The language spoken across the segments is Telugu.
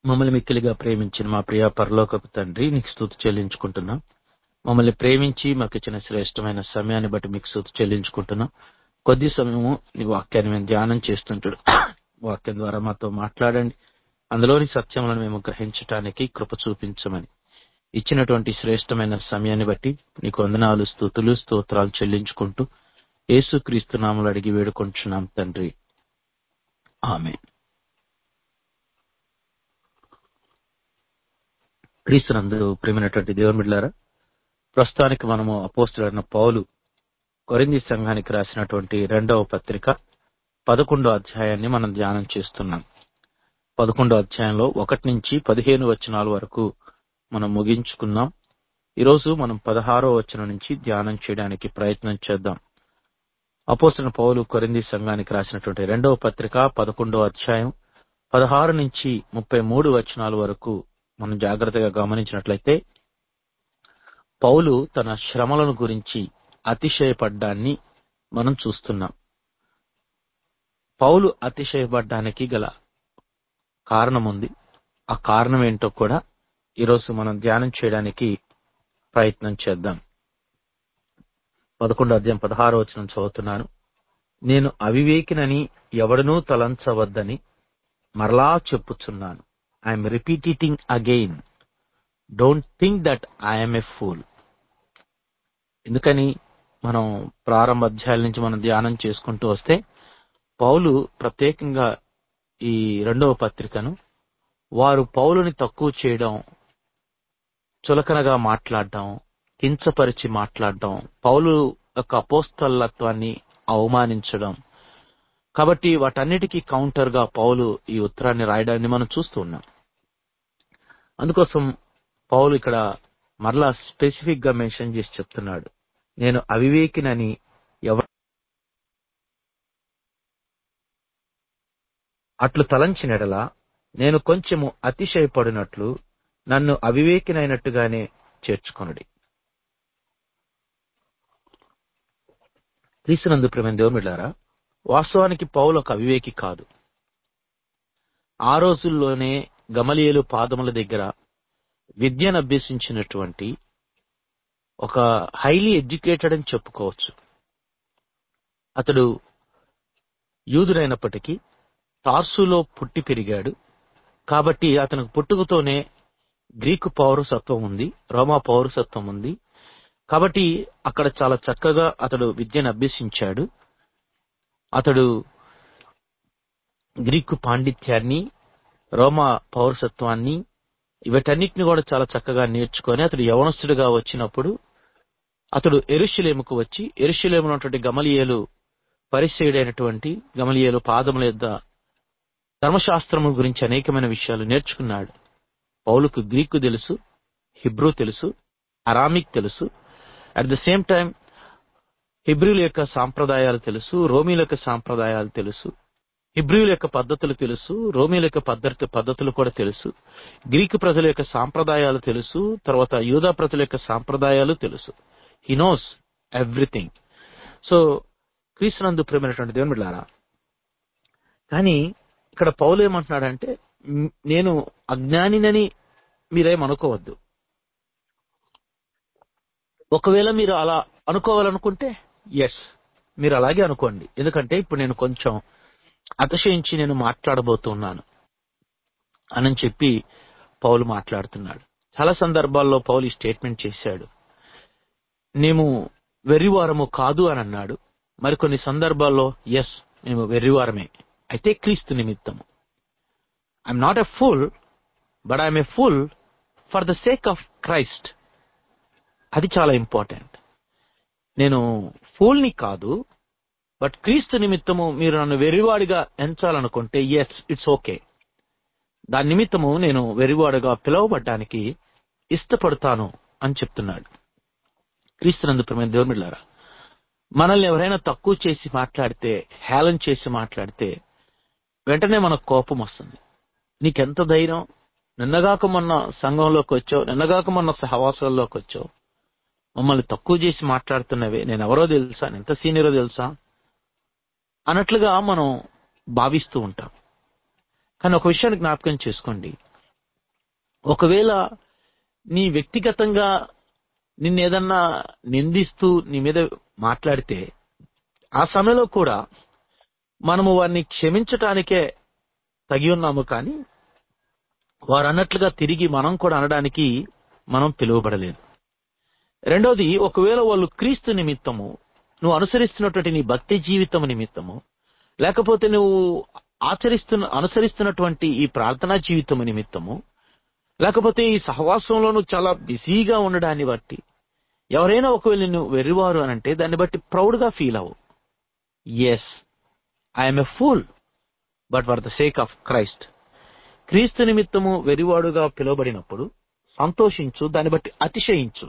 మమ్మల్ని మిక్కిలిగా ప్రేమించిన మా ప్రియ పరలోకపు తండ్రి నీకు స్థుతి చెల్లించుకుంటున్నాం మమ్మల్ని ప్రేమించి మాకు ఇచ్చిన శ్రేష్టమైన సమయాన్ని బట్టి మీకు స్థుతి చెల్లించుకుంటున్నాం కొద్ది సమయము నీ వాక్యాన్ని మేము ధ్యానం చేస్తుంటాడు వాక్యం ద్వారా మాతో మాట్లాడండి అందులోని సత్యములను మేము గ్రహించటానికి కృప చూపించమని ఇచ్చినటువంటి శ్రేష్టమైన సమయాన్ని బట్టి నీకు వందనాలు స్థుతులు స్తోత్రాలు చెల్లించుకుంటూ యేసుక్రీస్తు నామలు అడిగి వేడుకుంటున్నాం తండ్రి ఆమె క్రీస్తునందరూ ప్రేమైనటువంటి దేవుని బిడ్డారా ప్రస్తుతానికి మనము అపోస్తులైన పౌలు కొరింది సంఘానికి రాసినటువంటి రెండవ పత్రిక పదకొండో అధ్యాయాన్ని మనం ధ్యానం చేస్తున్నాం పదకొండో అధ్యాయంలో ఒకటి నుంచి పదిహేను వచనాల వరకు మనం ముగించుకున్నాం ఈరోజు మనం పదహారో వచనం నుంచి ధ్యానం చేయడానికి ప్రయత్నం చేద్దాం అపోసిన పౌలు కొరింది సంఘానికి రాసినటువంటి రెండవ పత్రిక పదకొండో అధ్యాయం పదహారు నుంచి ముప్పై మూడు వచనాల వరకు మనం జాగ్రత్తగా గమనించినట్లయితే పౌలు తన శ్రమలను గురించి అతిశయపడ్డాన్ని మనం చూస్తున్నాం పౌలు అతిశయపడ్డానికి గల కారణం ఉంది ఆ కారణం ఏంటో కూడా ఈరోజు మనం ధ్యానం చేయడానికి ప్రయత్నం చేద్దాం పదకొండు అధ్యాయం పదహారో వచనం చదువుతున్నాను నేను అవివేకినని ఎవడనూ తలంచవద్దని మరలా చెప్పుచున్నాను I'm repeating again don't think that I'm a fool ఎందుకని మనం ప్రారంభ అధ్యాయాల నుంచి మనం ధ్యానం చేసుకుంటూ వస్తే పౌలు ప్రత్యేకంగా ఈ రెండవ పత్రికను వారు పౌలుని తక్కువ చేయడం చులకనగా మాట్లాడడం కించపరిచి మాట్లాడడం పౌలు యొక్క అపోస్తలత్వాన్ని అవమానించడం కాబట్టి వాటన్నిటికీ కౌంటర్ గా పౌలు ఈ ఉత్తరాన్ని రాయడాన్ని మనం చూస్తూ ఉన్నాం అందుకోసం పౌలు ఇక్కడ మరలా స్పెసిఫిక్ గా మెన్షన్ చేసి చెప్తున్నాడు నేను అవివేకినని ఎవ అట్లు తలంచినెడలా నేను కొంచెము అతిశయపడినట్లు నన్ను అవివేకినైనట్టుగానే చేర్చుకొనుడి క్రీస్తునందు ప్రేమ దేవుమిళ్ళారా వాస్తవానికి పౌలు ఒక అవివేకి కాదు ఆ రోజుల్లోనే గమలియలు పాదముల దగ్గర విద్యను అభ్యసించినటువంటి ఒక హైలీ ఎడ్యుకేటెడ్ అని చెప్పుకోవచ్చు అతడు యూదుడైనప్పటికీ టార్సులో పుట్టి పెరిగాడు కాబట్టి అతనికి పుట్టుకతోనే గ్రీకు పౌరసత్వం ఉంది రోమా పౌరసత్వం ఉంది కాబట్టి అక్కడ చాలా చక్కగా అతడు విద్యను అభ్యసించాడు అతడు గ్రీకు పాండిత్యాన్ని రోమా పౌరసత్వాన్ని వీటన్నిటిని కూడా చాలా చక్కగా నేర్చుకొని అతడు యవనస్తుడిగా వచ్చినప్పుడు అతడు ఎరుషులేముకు వచ్చి ఎరుషులేము ఉన్నటువంటి గమలియేలు పరిచయుడైనటువంటి గమలియేలు పాదముల యొద్ద ధర్మశాస్త్రము గురించి అనేకమైన విషయాలు నేర్చుకున్నాడు పౌలుకు గ్రీకు తెలుసు హిబ్రూ తెలుసు అరామిక్ తెలుసు అట్ ద సేమ్ టైం హిబ్రిల యొక్క సాంప్రదాయాలు తెలుసు రోమిల యొక్క సాంప్రదాయాలు తెలుసు హిబ్రియుల యొక్క పద్ధతులు తెలుసు రోమిల యొక్క పద్ధతి పద్ధతులు కూడా తెలుసు గ్రీకు ప్రజల యొక్క సాంప్రదాయాలు తెలుసు తర్వాత యూదా ప్రజల యొక్క సాంప్రదాయాలు తెలుసు హీ నోస్ ఎవ్రీథింగ్ సో క్రీస్తునందు ప్రేమైనటువంటి దేవుని బిడ్డారా కానీ ఇక్కడ పౌలు ఏమంటున్నాడంటే నేను అజ్ఞానినని మీరేమనుకోవద్దు ఒకవేళ మీరు అలా అనుకోవాలనుకుంటే ఎస్ మీరు అలాగే అనుకోండి ఎందుకంటే ఇప్పుడు నేను కొంచెం అతిశయించి నేను మాట్లాడబోతున్నాను అని చెప్పి పౌలు మాట్లాడుతున్నాడు చాలా సందర్భాల్లో పౌలు ఈ స్టేట్మెంట్ చేశాడు మేము వెర్రివారము కాదు అని అన్నాడు మరికొన్ని సందర్భాల్లో ఎస్ మేము వెర్రివారమే అయితే క్రీస్తు నిమిత్తము I'm not a fool but I'm a fool for the sake of Christ అది చాలా ఇంపార్టెంట్ నేను ఫూల్ని కాదు బట్ క్రీస్తు నిమిత్తము మీరు నన్ను వెరివాడిగా ఎంచాలనుకుంటే ఎస్ ఇట్స్ ఓకే దాని నిమిత్తము నేను వెరివాడుగా పిలువబడ్డానికి ఇష్టపడతాను అని చెప్తున్నాడు క్రీస్తునందు ప్రమైన దేవుమిళ్ళారా మనల్ని ఎవరైనా తక్కువ చేసి మాట్లాడితే హేళన చేసి మాట్లాడితే వెంటనే మనకు కోపం వస్తుంది నీకెంత ధైర్యం నిన్నగాక మొన్న సంఘంలోకి వచ్చావు నిన్నగాక మొన్న సహవాసాల్లోకి వచ్చావు మమ్మల్ని తక్కువ చేసి మాట్లాడుతున్నవే నేను ఎవరో తెలుసా నేను ఎంత సీనియరో తెలుసా అన్నట్లుగా మనం భావిస్తూ ఉంటాం కానీ ఒక విషయాన్ని జ్ఞాపకం చేసుకోండి ఒకవేళ నీ వ్యక్తిగతంగా నిన్నేదన్నా నిందిస్తూ నీ మీద మాట్లాడితే ఆ సమయంలో కూడా మనము వారిని క్షమించటానికే తగి ఉన్నాము కానీ వారు అన్నట్లుగా తిరిగి మనం కూడా అనడానికి మనం పిలువబడలేదు రెండోది ఒకవేళ వాళ్ళు క్రీస్తు నిమిత్తము నువ్వు అనుసరిస్తున్నటువంటి నీ భక్తి జీవితం నిమిత్తము లేకపోతే నువ్వు ఆచరిస్తున్న అనుసరిస్తున్నటువంటి ఈ ప్రార్థనా జీవితం నిమిత్తము లేకపోతే ఈ సహవాసంలో నువ్వు చాలా బిజీగా ఉండడాన్ని బట్టి ఎవరైనా ఒకవేళ నువ్వు వెర్రివారు అని అంటే దాన్ని బట్టి ప్రౌడ్ గా ఫీల్ అవ్వు yes I'm a fool but for the sake of Christ క్రీస్తు నిమిత్తము వెరివాడుగా పిలువబడినప్పుడు సంతోషించు దాన్ని బట్టి అతిశయించు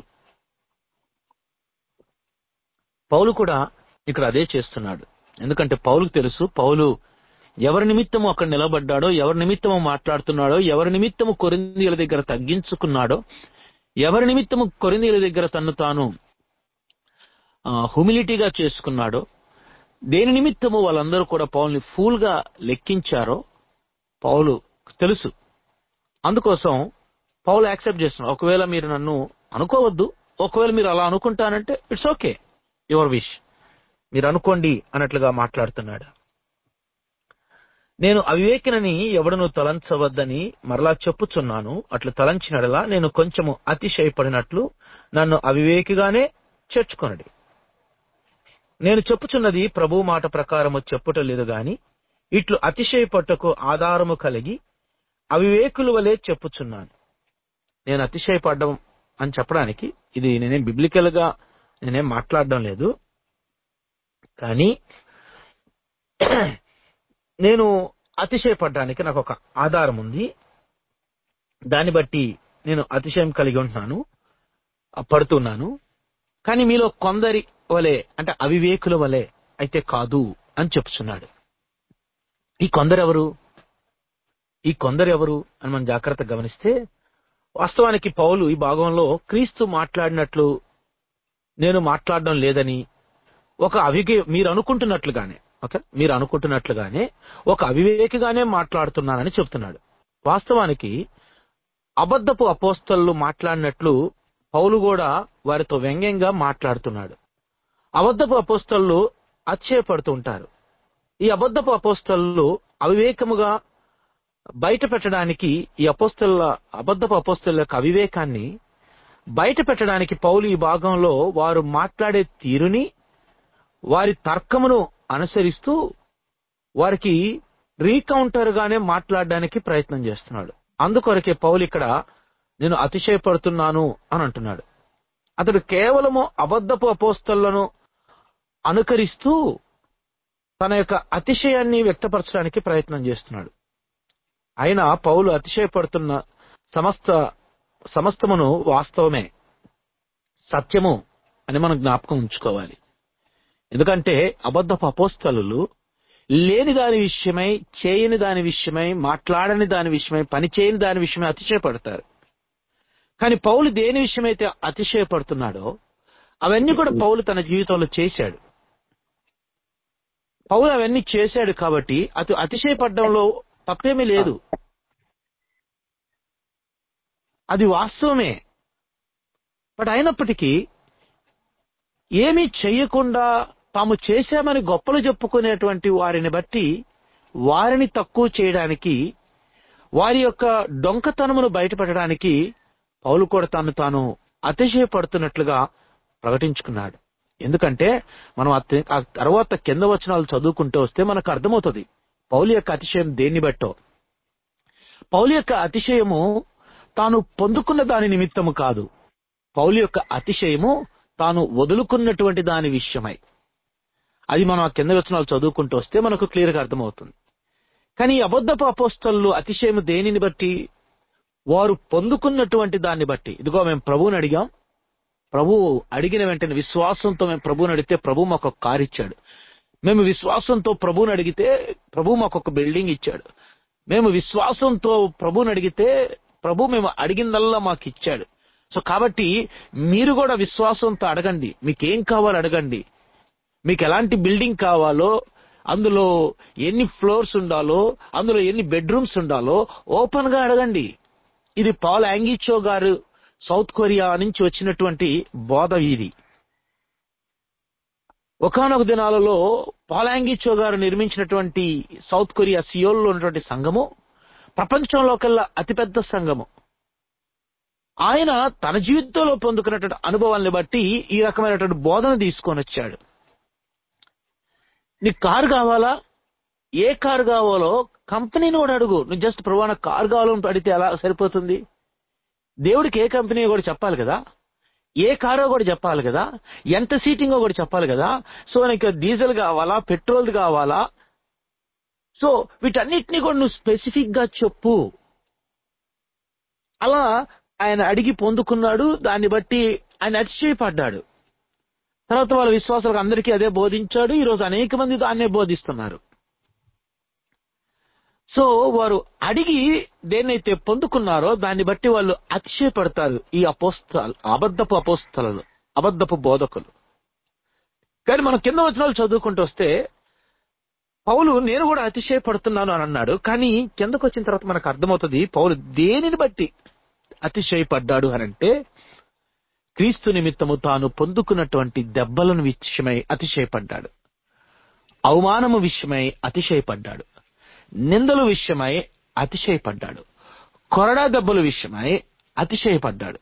పౌలు కూడా ఇక్కడ అదే చేస్తున్నాడు ఎందుకంటే పౌలుకు తెలుసు పౌలు ఎవరి నిమిత్తము అక్కడ నిలబడ్డాడో ఎవరి నిమిత్తము మాట్లాడుతున్నాడో ఎవరి నిమిత్తము కొరిందీల దగ్గర తగ్గించుకున్నాడో ఎవరి నిమిత్తము కొరిందీల దగ్గర తన్ను తాను హ్యూమిలిటీగా చేసుకున్నాడో దేని నిమిత్తము వాళ్ళందరూ కూడా పౌల్ని ఫూల్ గా లెక్కించారో పౌలు తెలుసు అందుకోసం పౌలు యాక్సెప్ట్ చేస్తున్నాడు ఒకవేళ మీరు నన్ను అనుకోవద్దు ఒకవేళ మీరు అలా అనుకుంటానంటే ఇట్స్ ఓకే యువర్ విష్ మీరు అనుకోండి అన్నట్లుగా మాట్లాడుతున్నాడు నేను అవివేకినని ఎవడను తలంచవద్దని మరలా చెప్పుచున్నాను అట్లు తలంచినడలా నేను కొంచెము అతిశయపడినట్లు నన్ను అవివేకిగానే చేర్చుకొనడి నేను చెప్పుచున్నది ప్రభు మాట ప్రకారము చెప్పుట లేదు గాని ఇట్లు అతిశయపట్టుకు ఆధారము కలిగి అవివేకుల వలె చెప్పుచున్నాను నేను అతిశయపడ్డం అని చెప్పడానికి ఇది నేనేం బిబ్లికల్ గా నేనేం మాట్లాడడం లేదు కానీ నేను అతిశయపడడానికి నాకు ఒక ఆధారం ఉంది దాన్ని బట్టి నేను అతిశయం కలిగి ఉంటున్నాను పడుతున్నాను కానీ మీలో కొందరి వలె అంటే అవివేకుల వలె అయితే కాదు అని చెప్తున్నాడు ఈ కొందరెవరు ఈ కొందరెవరు అని మనం జాగ్రత్తగా గమనిస్తే వాస్తవానికి పౌలు ఈ భాగంలో క్రీస్తు మాట్లాడినట్లు నేను మాట్లాడడం లేదని ఒక అవిగే మీరు అనుకుంటున్నట్లుగానే ఓకే మీరు అనుకుంటున్నట్లుగానే ఒక అవివేకిగానే మాట్లాడుతున్నానని చెప్తున్నాడు వాస్తవానికి అబద్ధపు అపోస్తలు మాట్లాడినట్లు పౌలు కూడా వారితో వ్యంగ్యంగా మాట్లాడుతున్నాడు అబద్ధపు అపోస్తలు అచ్చయపడుతూ ఉంటారు ఈ అబద్ధపు అపోస్తలు అవివేకముగా బయట పెట్టడానికి ఈ అపోస్తల అబద్ధపు అపోస్తల యొక్క అవివేకాన్ని బయట పెట్టడానికి పౌలు ఈ భాగంలో వారు మాట్లాడే తీరుని వారి తర్కమును అనుసరిస్తూ వారికి రీకౌంటర్ గానే మాట్లాడడానికి ప్రయత్నం చేస్తున్నాడు అందుకొరకే పౌలు ఇక్కడ నేను అతిశయపడుతున్నాను అని అంటున్నాడు అతడు కేవలము అబద్ధపు అపోస్తలను అనుకరిస్తూ తన యొక్క అతిశయాన్ని వ్యక్తపరచడానికి ప్రయత్నం చేస్తున్నాడు అయినా పౌలు అతిశయపడుతున్న సమస్త సమస్తమును వాస్తవమే సత్యము అని మనం జ్ఞాపకం ఉంచుకోవాలి ఎందుకంటే అబద్ధపు అపోస్తలు లేని దాని విషయమై చేయని దాని విషయమై మాట్లాడని దాని విషయమై పని చేయని దాని విషయమై అతిశయపడతారు కానీ పౌలు దేని విషయమైతే అతిశయపడుతున్నాడో అవన్నీ కూడా పౌలు తన జీవితంలో చేశాడు పౌలు అవన్నీ చేశాడు కాబట్టి అటు అతిశయపడడంలో తప్పేమీ లేదు అది వాస్తవమే బట్ అయినప్పటికీ ఏమీ చెయ్యకుండా తాము చేశామని గొప్పలు చెప్పుకునేటువంటి వారిని బట్టి వారిని తక్కువ చేయడానికి వారి యొక్క డొంకతనమును బయటపెట్టడానికి పౌలు కూడా తాను తాను అతిశయపడుతున్నట్లుగా ప్రకటించుకున్నాడు ఎందుకంటే మనం ఆ తర్వాత కింద వచనాలు చదువుకుంటూ వస్తే మనకు అర్థమవుతుంది పౌలు యొక్క అతిశయం దేన్ని బట్టో పౌలు యొక్క అతిశయము తాను పొందుకున్న దాని నిమిత్తము కాదు పౌలు యొక్క అతిశయము తాను వదులుకున్నటువంటి దాని విషయమై అది మనం ఆ కింద వచనాలు చదువుకుంటూ వస్తే మనకు క్లియర్గా అర్థమవుతుంది కానీ అబద్ధపు అపోస్తలు అతిశయము దేనిని బట్టి వారు పొందుకున్నటువంటి దాన్ని బట్టి ఇదిగో మేము ప్రభువుని అడిగాం ప్రభు అడిగిన వెంటనే విశ్వాసంతో మేము ప్రభువుని అడిగితే ప్రభు మాకు ఒక కారు ఇచ్చాడు మేము విశ్వాసంతో ప్రభువుని అడిగితే ప్రభు మాకు ఒక బిల్డింగ్ ఇచ్చాడు మేము విశ్వాసంతో ప్రభువుని అడిగితే ప్రభు మేము అడిగిందల్లా మాకు ఇచ్చాడు సో కాబట్టి మీరు కూడా విశ్వాసంతో అడగండి మీకేం కావాలో అడగండి మీకు ఎలాంటి బిల్డింగ్ కావాలో అందులో ఎన్ని ఫ్లోర్స్ ఉండాలో అందులో ఎన్ని బెడ్రూమ్స్ ఉండాలో ఓపెన్ గా అడగండి ఇది పాల్ యాంగిచో గారు సౌత్ కొరియా నుంచి వచ్చినటువంటి బోధ ఇది ఒకనొక దినాలలో పాలాంగిచో గారు నిర్మించినటువంటి సౌత్ కొరియా సియోల్లో ఉన్నటువంటి సంఘము ప్రపంచంలో కల్లా అతిపెద్ద సంఘము ఆయన తన జీవితంలో పొందుకున్నటువంటి అనుభవాల్ని బట్టి ఈ రకమైనటువంటి బోధన తీసుకొని వచ్చాడు నీకు కారు కావాలా ఏ కారు కావాలో కంపెనీని కూడా అడుగు నువ్వు జస్ట్ ప్రభా నాకు కారు కావాలని అడిగితే ఎలా సరిపోతుంది దేవుడికి ఏ కంపెనీ కూడా చెప్పాలి కదా ఏ కారో కూడా చెప్పాలి కదా ఎంత సీటింగో కూడా చెప్పాలి కదా సో నీకు డీజిల్ కావాలా పెట్రోల్ కావాలా సో వీటన్నిటిని కూడా నువ్వు స్పెసిఫిక్ గా చెప్పు అలా ఆయన అడిగి పొందుకున్నాడు దాన్ని బట్టి ఆయన అతిశయపడ్డాడు తర్వాత వాళ్ళ విశ్వాసాలకు అందరికీ అదే బోధించాడు ఈ రోజు అనేక మంది దాన్నే బోధిస్తున్నారు సో వారు అడిగి దేన్నైతే పొందుకున్నారో దాన్ని బట్టి వాళ్ళు అతిశయపడతారు ఈ అపోస్తలు అబద్ధపు అపోస్తలు అబద్ధపు బోధకులు కానీ మనం కింద వచనాలు చదువుకుంటూ వస్తే పౌలు నేను కూడా అతిశయపడుతున్నాను అని అన్నాడు కానీ కిందకు వచ్చిన తర్వాత మనకు అర్థమవుతుంది పౌలు దేనిని బట్టి అతిశయపడ్డాడు అని అంటే క్రీస్తు నిమిత్తము తాను పొందుకున్నటువంటి దెబ్బలను విషయమై అతిశయపడ్డాడు అవమానము విషయమై అతిశయపడ్డాడు నిందల విషయమై అతిశయపడ్డాడు కొరడా దెబ్బల విషయమై అతిశయపడ్డాడు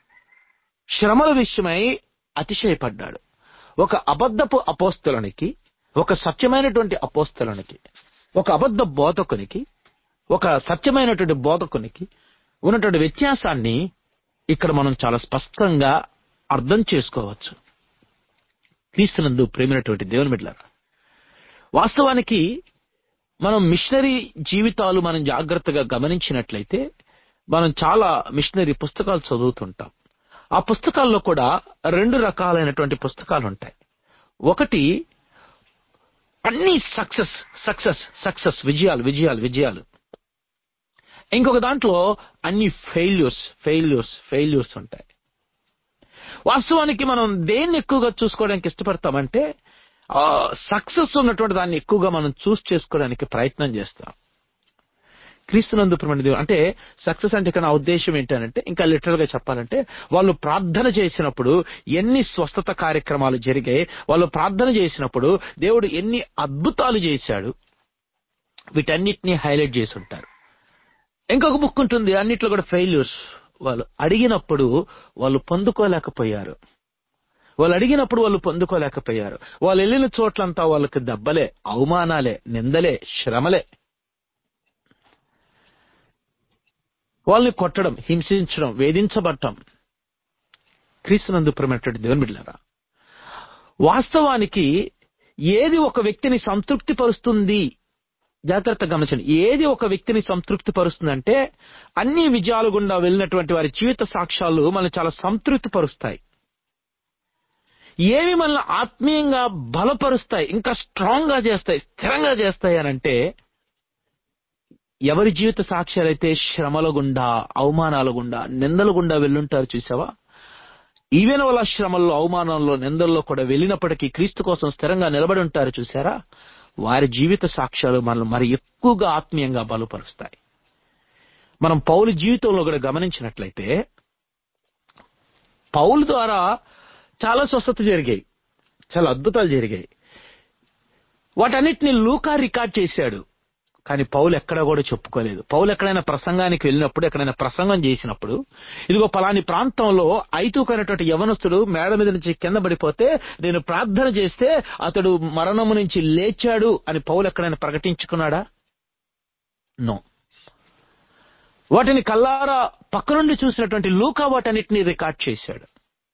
శ్రమల విషయమై అతిశయపడ్డాడు ఒక అబద్ధపు అపోస్తలనికి ఒక సత్యమైనటువంటి అపోస్తలనికి ఒక అబద్ధ బోధకునికి ఒక సత్యమైనటువంటి బోధకునికి ఉన్నటువంటి వ్యత్యాసాన్ని ఇక్కడ మనం చాలా స్పష్టంగా అర్థం చేసుకోవచ్చు క్రీస్తునందు ప్రేమైనటువంటి దేవుని బిడ్డలారా వాస్తవానికి మనం మిషనరీ జీవితాలు మనం జాగ్రత్తగా గమనించినట్లయితే మనం చాలా మిషనరీ పుస్తకాలు చదువుతుంటాం ఆ పుస్తకాల్లో కూడా రెండు రకాలైనటువంటి పుస్తకాలు ఉంటాయి ఒకటి అన్ని సక్సెస్ సక్సెస్ సక్సెస్ విజయాలు విజయాలు విజయాలు ఇంకొక దాంట్లో అన్ని ఫెయిల్యూర్స్ ఫెయిల్యూర్స్ ఫెయిల్యూర్స్ ఉంటాయి వాస్తవానికి మనం దేన్ని ఎక్కువగా చూసుకోవడానికి ఇష్టపడతామంటే సక్సెస్ ఉన్నటువంటి దాన్ని ఎక్కువగా మనం చూస్ చేసుకోవడానికి ప్రయత్నం చేస్తాం క్రీస్తునందు ప్రమాణ అంటే సక్సెస్ అంటే ఇక్కడ నా ఉద్దేశం ఏంటంటే ఇంకా లిటరల్ గా చెప్పాలంటే వాళ్ళు ప్రార్థన చేసినప్పుడు ఎన్ని స్వస్థత కార్యక్రమాలు జరిగాయి వాళ్ళు ప్రార్థన చేసినప్పుడు దేవుడు ఎన్ని అద్భుతాలు చేశాడు వీటన్నిటిని హైలైట్ చేసి ఉంటారు ఇంకొక బుక్ ఉంటుంది అన్నిట్లో కూడా ఫెయిల్యూర్స్ వాళ్ళు అడిగినప్పుడు వాళ్ళు పొందుకోలేకపోయారు వాళ్ళు అడిగినప్పుడు వాళ్ళు పొందుకోలేకపోయారు వాళ్ళు వెళ్ళిన చోట్లంతా వాళ్ళకి దెబ్బలే అవమానాలే నిందలే శ్రమలే వాళ్ళని కొట్టడం హింసించడం వేధించబడటం క్రీస్తునందు ప్రమైనటువంటి దేవుని బిడ్డలారా వాస్తవానికి ఏది ఒక వ్యక్తిని సంతృప్తి పరుస్తుంది జాగ్రత్త గమనించండి ఏది ఒక వ్యక్తిని సంతృప్తి పరుస్తుందంటే అన్ని విజయాలు గుండా వెళ్ళినటువంటి వారి జీవిత సాక్ష్యాలు మనల్ని చాలా సంతృప్తి పరుస్తాయి ఏవి మనల్ని ఆత్మీయంగా బలపరుస్తాయి ఇంకా స్ట్రాంగ్ గా చేస్తాయి స్థిరంగా చేస్తాయి అని అంటే ఎవరి జీవిత సాక్ష్యాలైతే శ్రమల గుండా అవమానాల గుండా నిందల గుండా వెళ్ళుంటారు చూసావా ఈవెన్ వాళ్ళ శ్రమల్లో అవమానంలో నిందల్లో కూడా వెళ్ళినప్పటికీ క్రీస్తు కోసం స్థిరంగా నిలబడి ఉంటారు చూసారా వారి జీవిత సాక్ష్యాలు మనల్ని మరి ఎక్కువగా ఆత్మీయంగా బలపరుస్తాయి మనం పౌలు జీవితంలో కూడా గమనించినట్లయితే పౌలు ద్వారా చాలా స్వస్థత జరిగాయి చాలా అద్భుతాలు జరిగాయి వాటన్నిటిని లూకా రికార్డ్ చేశాడు కానీ పౌలు ఎక్కడా కూడా చెప్పుకోలేదు పౌలు ఎక్కడైనా ప్రసంగానికి వెళ్ళినప్పుడు ఎక్కడైనా ప్రసంగం చేసినప్పుడు ఇదిగో పలాని ప్రాంతంలో ఐతూకైనటువంటి యవనస్తుడు మేడ మీద నుంచి కింద పడిపోతే నేను ప్రార్థన చేస్తే అతడు మరణము నుంచి లేచాడు అని పౌలు ఎక్కడైనా ప్రకటించుకున్నాడా నో వాటిని కల్లారా పక్క నుండి చూసినటువంటి లూకా వాటన్నిటిని రికార్డ్ చేశాడు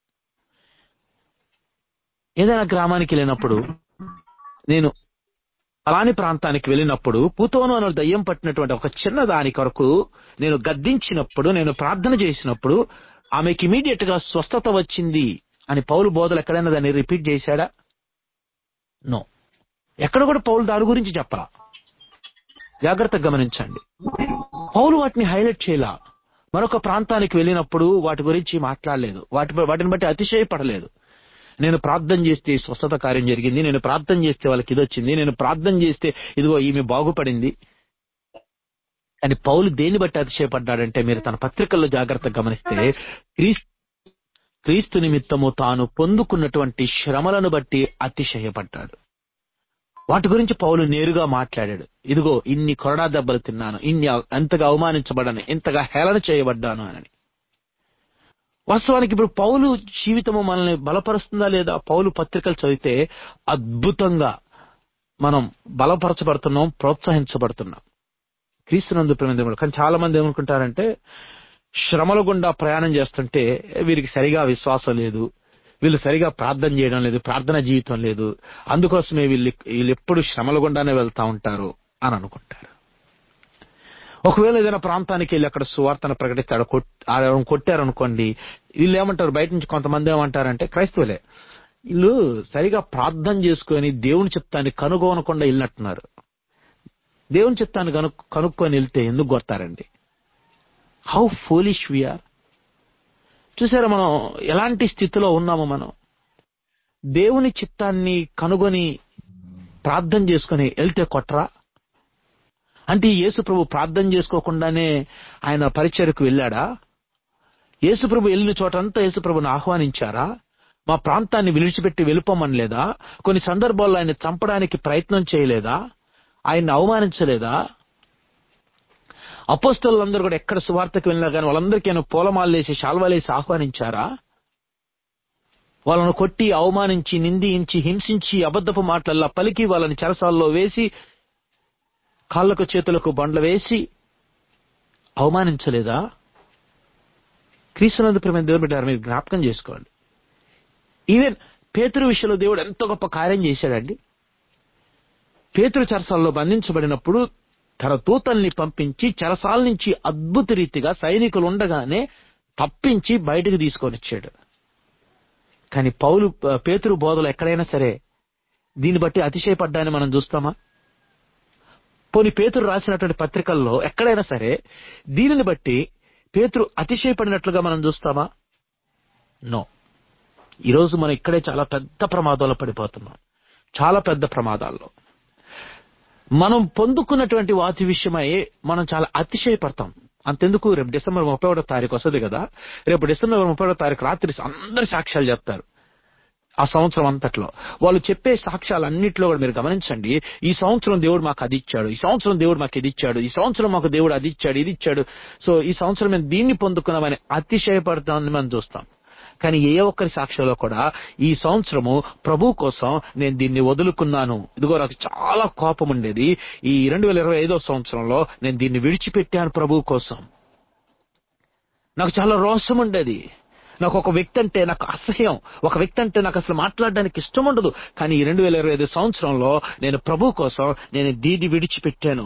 ఏదైనా గ్రామానికి వెళ్ళినప్పుడు నేను అలాని ప్రాంతానికి వెళ్ళినప్పుడు పూతోను అనే దయ్యం పట్టినటువంటి ఒక చిన్న దాని కొరకు నేను గద్దించినప్పుడు నేను ప్రార్థన చేసినప్పుడు ఆమెకి ఇమీడియట్ గా స్వస్థత వచ్చింది అని పౌలు బోధలు ఎక్కడైనా దాన్ని రిపీట్ చేశాడా నో ఎక్కడ కూడా పౌలు దాని గురించి చెప్పరా జాగ్రత్తగా గమనించండి పౌలు వాటిని హైలైట్ చేయలా మరొక ప్రాంతానికి వెళ్ళినప్పుడు వాటి గురించి మాట్లాడలేదు వాటి వాటిని బట్టి అతిశయపడలేదు నేను ప్రార్థన చేస్తే స్వస్థత కార్యం జరిగింది నేను ప్రార్థన చేస్తే వాళ్ళకి ఇది వచ్చింది నేను ప్రార్థన చేస్తే ఇదిగో ఈమె బాగుపడింది కానీ పౌలు దేని బట్టి అతిశయపడ్డాడంటే మీరు తన పత్రికల్లో జాగ్రత్తగా గమనిస్తే క్రీస్తు క్రీస్తు నిమిత్తము తాను పొందుకున్నటువంటి శ్రమలను బట్టి అతిశయపడ్డాడు వాటి గురించి పౌలు నేరుగా మాట్లాడాడు ఇదిగో ఇన్ని కొరడా దెబ్బలు తిన్నాను ఇన్ని ఎంతగా అవమానించబడ్డాను ఎంతగా హేళన చేయబడ్డాను అని వాస్తవానికి ఇప్పుడు పౌలు జీవితము మనల్ని బలపరుస్తుందా లేదా పౌలు పత్రికలు చదివితే అద్భుతంగా మనం బలపరచబడుతున్నాం ప్రోత్సహించబడుతున్నాం క్రీస్తునందు ప్రేమ కానీ చాలా మంది ఏమనుకుంటారంటే శ్రమల గుండా ప్రయాణం చేస్తుంటే వీరికి సరిగా విశ్వాసం లేదు వీళ్ళు సరిగా ప్రార్థన చేయడం లేదు ప్రార్థన జీవితం లేదు అందుకోసమే వీళ్ళు వీళ్ళు ఎప్పుడు శ్రమల గుండానే వెళ్తా ఉంటారు అని అనుకుంటారు ఒకవేళ ఏదైనా ప్రాంతానికి వెళ్ళి అక్కడ సువార్తను ప్రకటిస్తే ఆడ కొట్- ఆడ ఎవరైనా కొట్టారనుకోండి వీళ్ళు ఏమంటారు బయట నుంచి కొంతమంది ఏమంటారంటే క్రైస్తవులే వీళ్ళు సరిగా ప్రార్థన చేసుకొని దేవుని చిత్తాన్ని కనుగొనకుండా వెళ్ళినట్టున్నారు దేవుని చిత్తాన్ని కను కనుక్కొని వెళ్తే ఎందుకు కొడతారండి హౌ ఫోలిష్ వీఆర్ చూసారా మనం ఎలాంటి స్థితిలో ఉన్నాము మనం దేవుని చిత్తాన్ని కనుగొని ప్రార్థన చేసుకుని వెళ్తే కొట్రా అంటే యేసు ప్రభు ప్రార్థన చేసుకోకుండానే ఆయన పరిచయకు వెళ్ళాడా యేసు ప్రభు వెళ్ళిన చోటంతా యేసు ప్రభుని ఆహ్వానించారా మా ప్రాంతాన్ని విడిచిపెట్టి వెళ్ళిపోమనలేదా కొన్ని సందర్భాల్లో ఆయన చంపడానికి ప్రయత్నం చేయలేదా ఆయన్ని అవమానించలేదా అపోస్తలందరూ కూడా ఎక్కడ సువార్తకు వెళ్ళినా కానీ వాళ్ళందరికీ ఆయన పూలమాలేసి శాల్వాలేసి ఆహ్వానించారా వాళ్ళను కొట్టి అవమానించి నిందించి హింసించి అబద్ధపు మాటలల్లా పలికి వాళ్ళని చెరసాల్లో వేసి కాళ్ళకు చేతులకు బండ్లు వేసి అవమానించలేదా క్రీస్తునందు ప్రేమ దేవుడు బిడ్డారు మీరు జ్ఞాపకం చేసుకోండి ఈవెన్ పేతురు విషయంలో దేవుడు ఎంతో గొప్ప కార్యం చేశాడండి పేతురు చెరసాల్లో బంధించబడినప్పుడు తన దూతల్ని పంపించి చెరసాల నుంచి అద్భుత రీతిగా సైనికులు ఉండగానే తప్పించి బయటకు తీసుకొని వచ్చాడు కానీ పౌలు పేతురు బోధలు ఎక్కడైనా సరే దీన్ని బట్టి అతిశయపడ్డాన్ని మనం చూస్తామా పోని పేతురు రాసినటువంటి పత్రికల్లో ఎక్కడైనా సరే దీనిని బట్టి పేతురు అతిశయపడినట్లుగా మనం చూస్తామా నో ఈరోజు మనం ఇక్కడే చాలా పెద్ద ప్రమాదాల్లో పడిపోతున్నాం చాలా పెద్ద ప్రమాదాల్లో మనం పొందుకున్నటువంటి వాటి విషయమై మనం చాలా అతిశయపడతాం అంతెందుకు రేపు డిసెంబర్ ముప్పై ఒకటో తారీఖు వస్తుంది కదా రేపు డిసెంబర్ ముప్పై ఒకటో తారీఖు రాత్రి అందరు సాక్ష్యాలు చెప్తారు ఆ సంవత్సరం అంతట్లో వాళ్ళు చెప్పే సాక్ష్యాలు అన్నింటిలో కూడా మీరు గమనించండి ఈ సంవత్సరం దేవుడు మాకు అది ఇచ్చాడు ఈ సంవత్సరం దేవుడు మాకు ఇది ఇచ్చాడు ఈ సంవత్సరం మాకు దేవుడు అది ఇచ్చాడు ఇది ఇచ్చాడు సో ఈ సంవత్సరం మేము దీన్ని పొందుకున్నామని అతిశయపడతామని మనం చూస్తాం కానీ ఏ ఒక్కరి సాక్ష్యంలో కూడా ఈ సంవత్సరము ప్రభు కోసం నేను దీన్ని వదులుకున్నాను ఇదిగో నాకు చాలా కోపం ఉండేది ఈ రెండు వేల ఇరవై ఐదో సంవత్సరంలో నేను దీన్ని విడిచిపెట్టాను ప్రభు కోసం నాకు చాలా రోషం ఉండేది నాకు ఒక వ్యక్తి అంటే నాకు అసహ్యం ఒక వ్యక్తి అంటే నాకు అసలు మాట్లాడడానికి ఇష్టం ఉండదు కానీ ఈ రెండు వేల ఇరవై ఐదు సంవత్సరంలో నేను ప్రభు కోసం నేను దీన్ని విడిచిపెట్టాను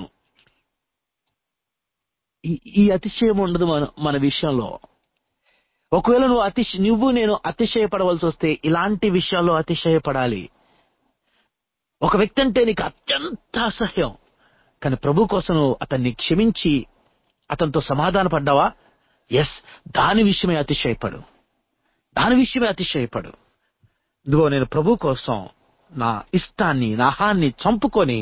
ఈ- ఈ అతిశయం ఉండదు మన మన విషయంలో ఒకవేళ నువ్వు అతిశ నువ్వు నేను అతిశయపడవలసి వస్తే ఇలాంటి విషయాల్లో అతిశయపడాలి ఒక వ్యక్తి అంటే నీకు అత్యంత అసహ్యం కానీ ప్రభు కోసం నువ్వు అతన్ని క్షమించి అతనితో సమాధాన పడ్డావా ఎస్ దాని విషయమే అతిశయపడు దాని విషయమే అతిశయపడు ఇదిగో నేను ప్రభు కోసం నా ఇష్టాన్ని నా హాన్ని చంపుకొని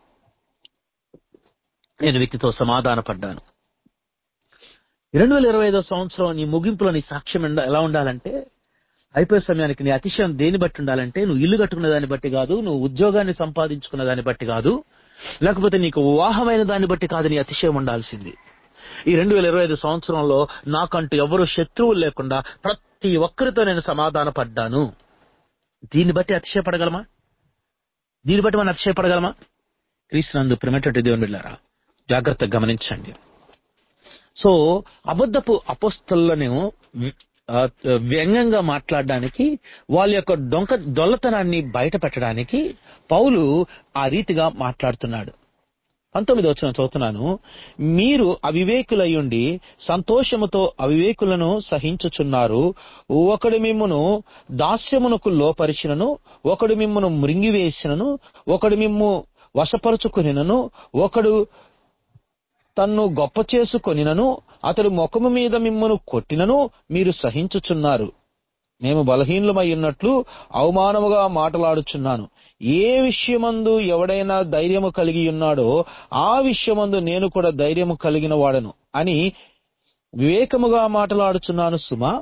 నేను వ్యక్తితో సమాధాన పడ్డాను రెండు వేల ఇరవై ఐదో సంవత్సరం నీ ముగింపులో నీ సాక్ష్యం ఎండ- ఎలా ఉండాలంటే అయిపోయే సమయానికి నీ అతిశయం దేని బట్టి ఉండాలంటే నువ్వు ఇల్లు కట్టుకున్న దాన్ని బట్టి కాదు నువ్వు ఉద్యోగాన్ని సంపాదించుకున్న దాన్ని బట్టి కాదు లేకపోతే నీకు వివాహమైన దాన్ని బట్టి కాదు నీ అతిశయం ఉండాల్సింది ఈ రెండు వేల ఇరవై ఐదు సంవత్సరంలో నాకంటూ ఎవరు శత్రువులు లేకుండా ప్రతి ఒక్కరితో నేను సమాధాన పడ్డాను దీన్ని బట్టి అతిశయపడగలమా దీన్ని బట్టి మనం అతిశయపడగలమా క్రీస్తునందు ప్రేమటువంటి దేవుని బిడ్డారా జాగ్రత్తగా గమనించండి సో అబద్ధపు అపస్తులను ఆ, వ్యంగ్యంగా మాట్లాడడానికి వాళ్ళ యొక్క డొంక దొల్లతనాన్ని బయట పెట్టడానికి పౌలు ఆ రీతిగా మాట్లాడుతున్నాడు పంతొమ్మిది వచ్చిన చదువుతున్నాను మీరు అవివేకులయ్యుండి సంతోషముతో అవివేకులను సహించుచున్నారు ఒకడు మిమ్మును దాస్యమునకు లోపరిచినను ఒకడు మిమ్మును మృంగివేసినను ఒకడు మిమ్ము వశపరుచుకునినను ఒకడు తన్ను గొప్ప చేసుకొనినను అతడు ముఖము మీద మిమ్మను కొట్టినను మీరు సహించుచున్నారు మేము బలహీనులమై ఉన్నట్లు అవమానముగా మాటలాడుచున్నాను ఏ విషయమందు ఎవడైనా ధైర్యము కలిగి ఉన్నాడో ఆ విషయమందు నేను కూడా ధైర్యము కలిగిన వాడను అని వివేకముగా మాటలాడుచున్నాను సుమా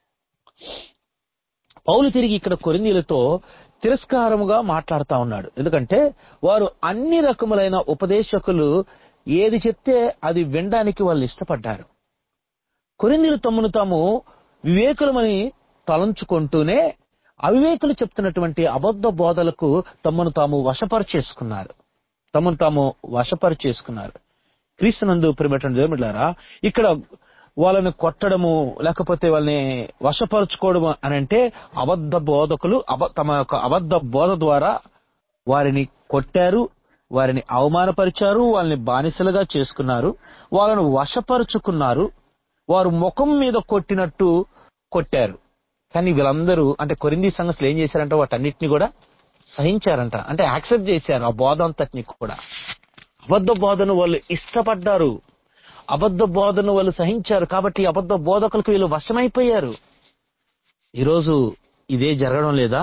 పౌలు తిరిగి ఇక్కడ కొరిందీలతో తిరస్కారముగా మాట్లాడుతా ఉన్నాడు ఎందుకంటే వారు అన్ని రకములైన ఉపదేశకులు ఏది చెప్తే అది వినడానికి వాళ్ళు ఇష్టపడ్డారు కొరిందీలు తమ్మును తాము వివేకులమని తలంచుకుంటూనే అవివేకులు చెప్తున్నటువంటి అబద్ధ బోధలకు తమను తాము వశపరిచేసుకున్నారు తమను తాము వశపరిచేసుకున్నారు క్రీస్తునందు ప్రియమైనటువంటి దేవులారా ఇక్కడ వాళ్ళని కొట్టడము లేకపోతే వాళ్ళని వశపరుచుకోవడం అని అంటే అబద్ధ బోధకులు అబ తమ యొక్క అబద్ధ బోధ ద్వారా వారిని కొట్టారు వారిని అవమానపరిచారు వాళ్ళని బానిసలుగా చేసుకున్నారు వాళ్ళను వశపరుచుకున్నారు వారు ముఖం మీద కొట్టినట్టు కొట్టారు కానీ వీళ్ళందరూ అంటే కొరింది సంఘస్థులు ఏం చేశారంటే వాటన్నిటిని కూడా సహించారంట అంటే యాక్సెప్ట్ చేశారు ఆ బోధ అంతటిని కూడా అబద్ధ బోధను వాళ్ళు ఇష్టపడ్డారు అబద్ధ బోధను వాళ్ళు సహించారు కాబట్టి ఈ అబద్ధ బోధకులకు వీళ్ళు వశమైపోయారు ఈరోజు ఇదే జరగడం లేదా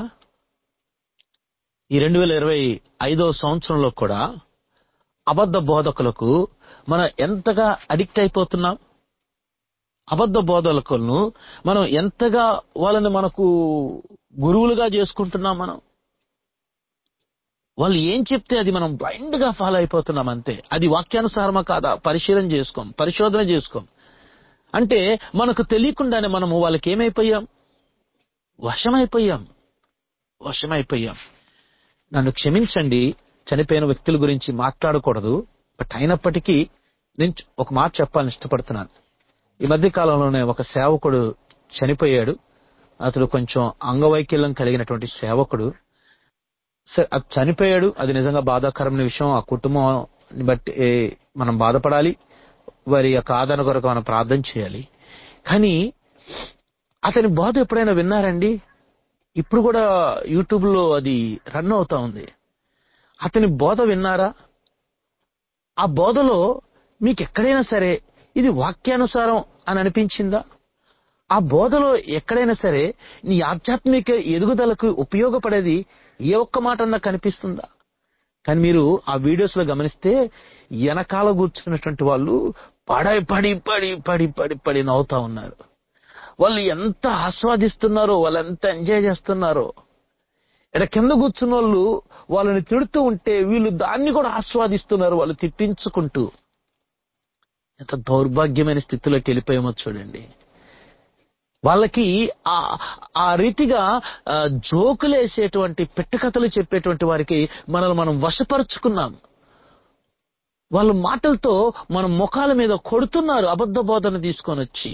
ఈ రెండు వేల ఇరవై ఐదో సంవత్సరంలో కూడా అబద్ధ బోధకులకు మనం ఎంతగా అడిక్ట్ అయిపోతున్నాం అబద్ధ బోధకులను మనం ఎంతగా వాళ్ళని మనకు గురువులుగా చేసుకుంటున్నాం మనం వాళ్ళు ఏం చెప్తే అది మనం బ్లైండ్ గా ఫాలో అయిపోతున్నాం అంతే అది వాక్యానుసారమా కాదా పరిశీలన చేసుకోం పరిశోధన చేసుకోం అంటే మనకు తెలియకుండానే మనము వాళ్ళకి ఏమైపోయాం వశమైపోయాం వశమైపోయాం నన్ను క్షమించండి చనిపోయిన వ్యక్తుల గురించి మాట్లాడకూడదు బట్ అయినప్పటికీ నేను ఒక మాట చెప్పాలని ఇష్టపడుతున్నాను ఈ మధ్య కాలంలోనే ఒక సేవకుడు చనిపోయాడు అతడు కొంచెం అంగవైకల్యం కలిగినటువంటి సేవకుడు సరే అది చనిపోయాడు అది నిజంగా బాధాకరమైన విషయం ఆ కుటుంబం బట్టి ఏ, మనం బాధపడాలి వారి యొక్క ఆదరణ కొరకు మనం ప్రార్థన చేయాలి కానీ అతని బాధ ఎప్పుడైనా విన్నారండి ఇప్పుడు కూడా యూట్యూబ్ లో అది రన్ అవుతా ఉంది అతని బోధ విన్నారా ఆ బోధలో మీకు ఎక్కడైనా సరే ఇది వాక్యానుసారం అని అనిపించిందా ఆ బోధలో ఎక్కడైనా సరే నీ ఆధ్యాత్మిక ఎదుగుదలకు ఉపయోగపడేది ఏ ఒక్క మాట అన్నా కనిపిస్తుందా కానీ మీరు ఆ వీడియోస్ లో గమనిస్తే వెనకాల కూర్చున్నటువంటి వాళ్ళు పడి పడి పడి పడి పడి పడి నవ్వుతా ఉన్నారు వాళ్ళు ఎంత ఆస్వాదిస్తున్నారో వాళ్ళు ఎంత ఎంజాయ్ చేస్తున్నారో ఇక్కడ కింద కూర్చున్న వాళ్ళు వాళ్ళని తిడుతూ ఉంటే వీళ్ళు దాన్ని కూడా ఆస్వాదిస్తున్నారు వాళ్ళు తిట్టించుకుంటూ ఎంత దౌర్భాగ్యమైన స్థితిలోకి వెళ్ళిపోయామో చూడండి వాళ్ళకి ఆ ఆ రీతిగా ఆ, జోకులేసేటువంటి పెట్టకథలు చెప్పేటువంటి వారికి మనల్ని మనం వశపరుచుకున్నాం వాళ్ళ మాటలతో మన ముఖాల మీద కొడుతున్నారు అబద్ధ బోధన తీసుకొని వచ్చి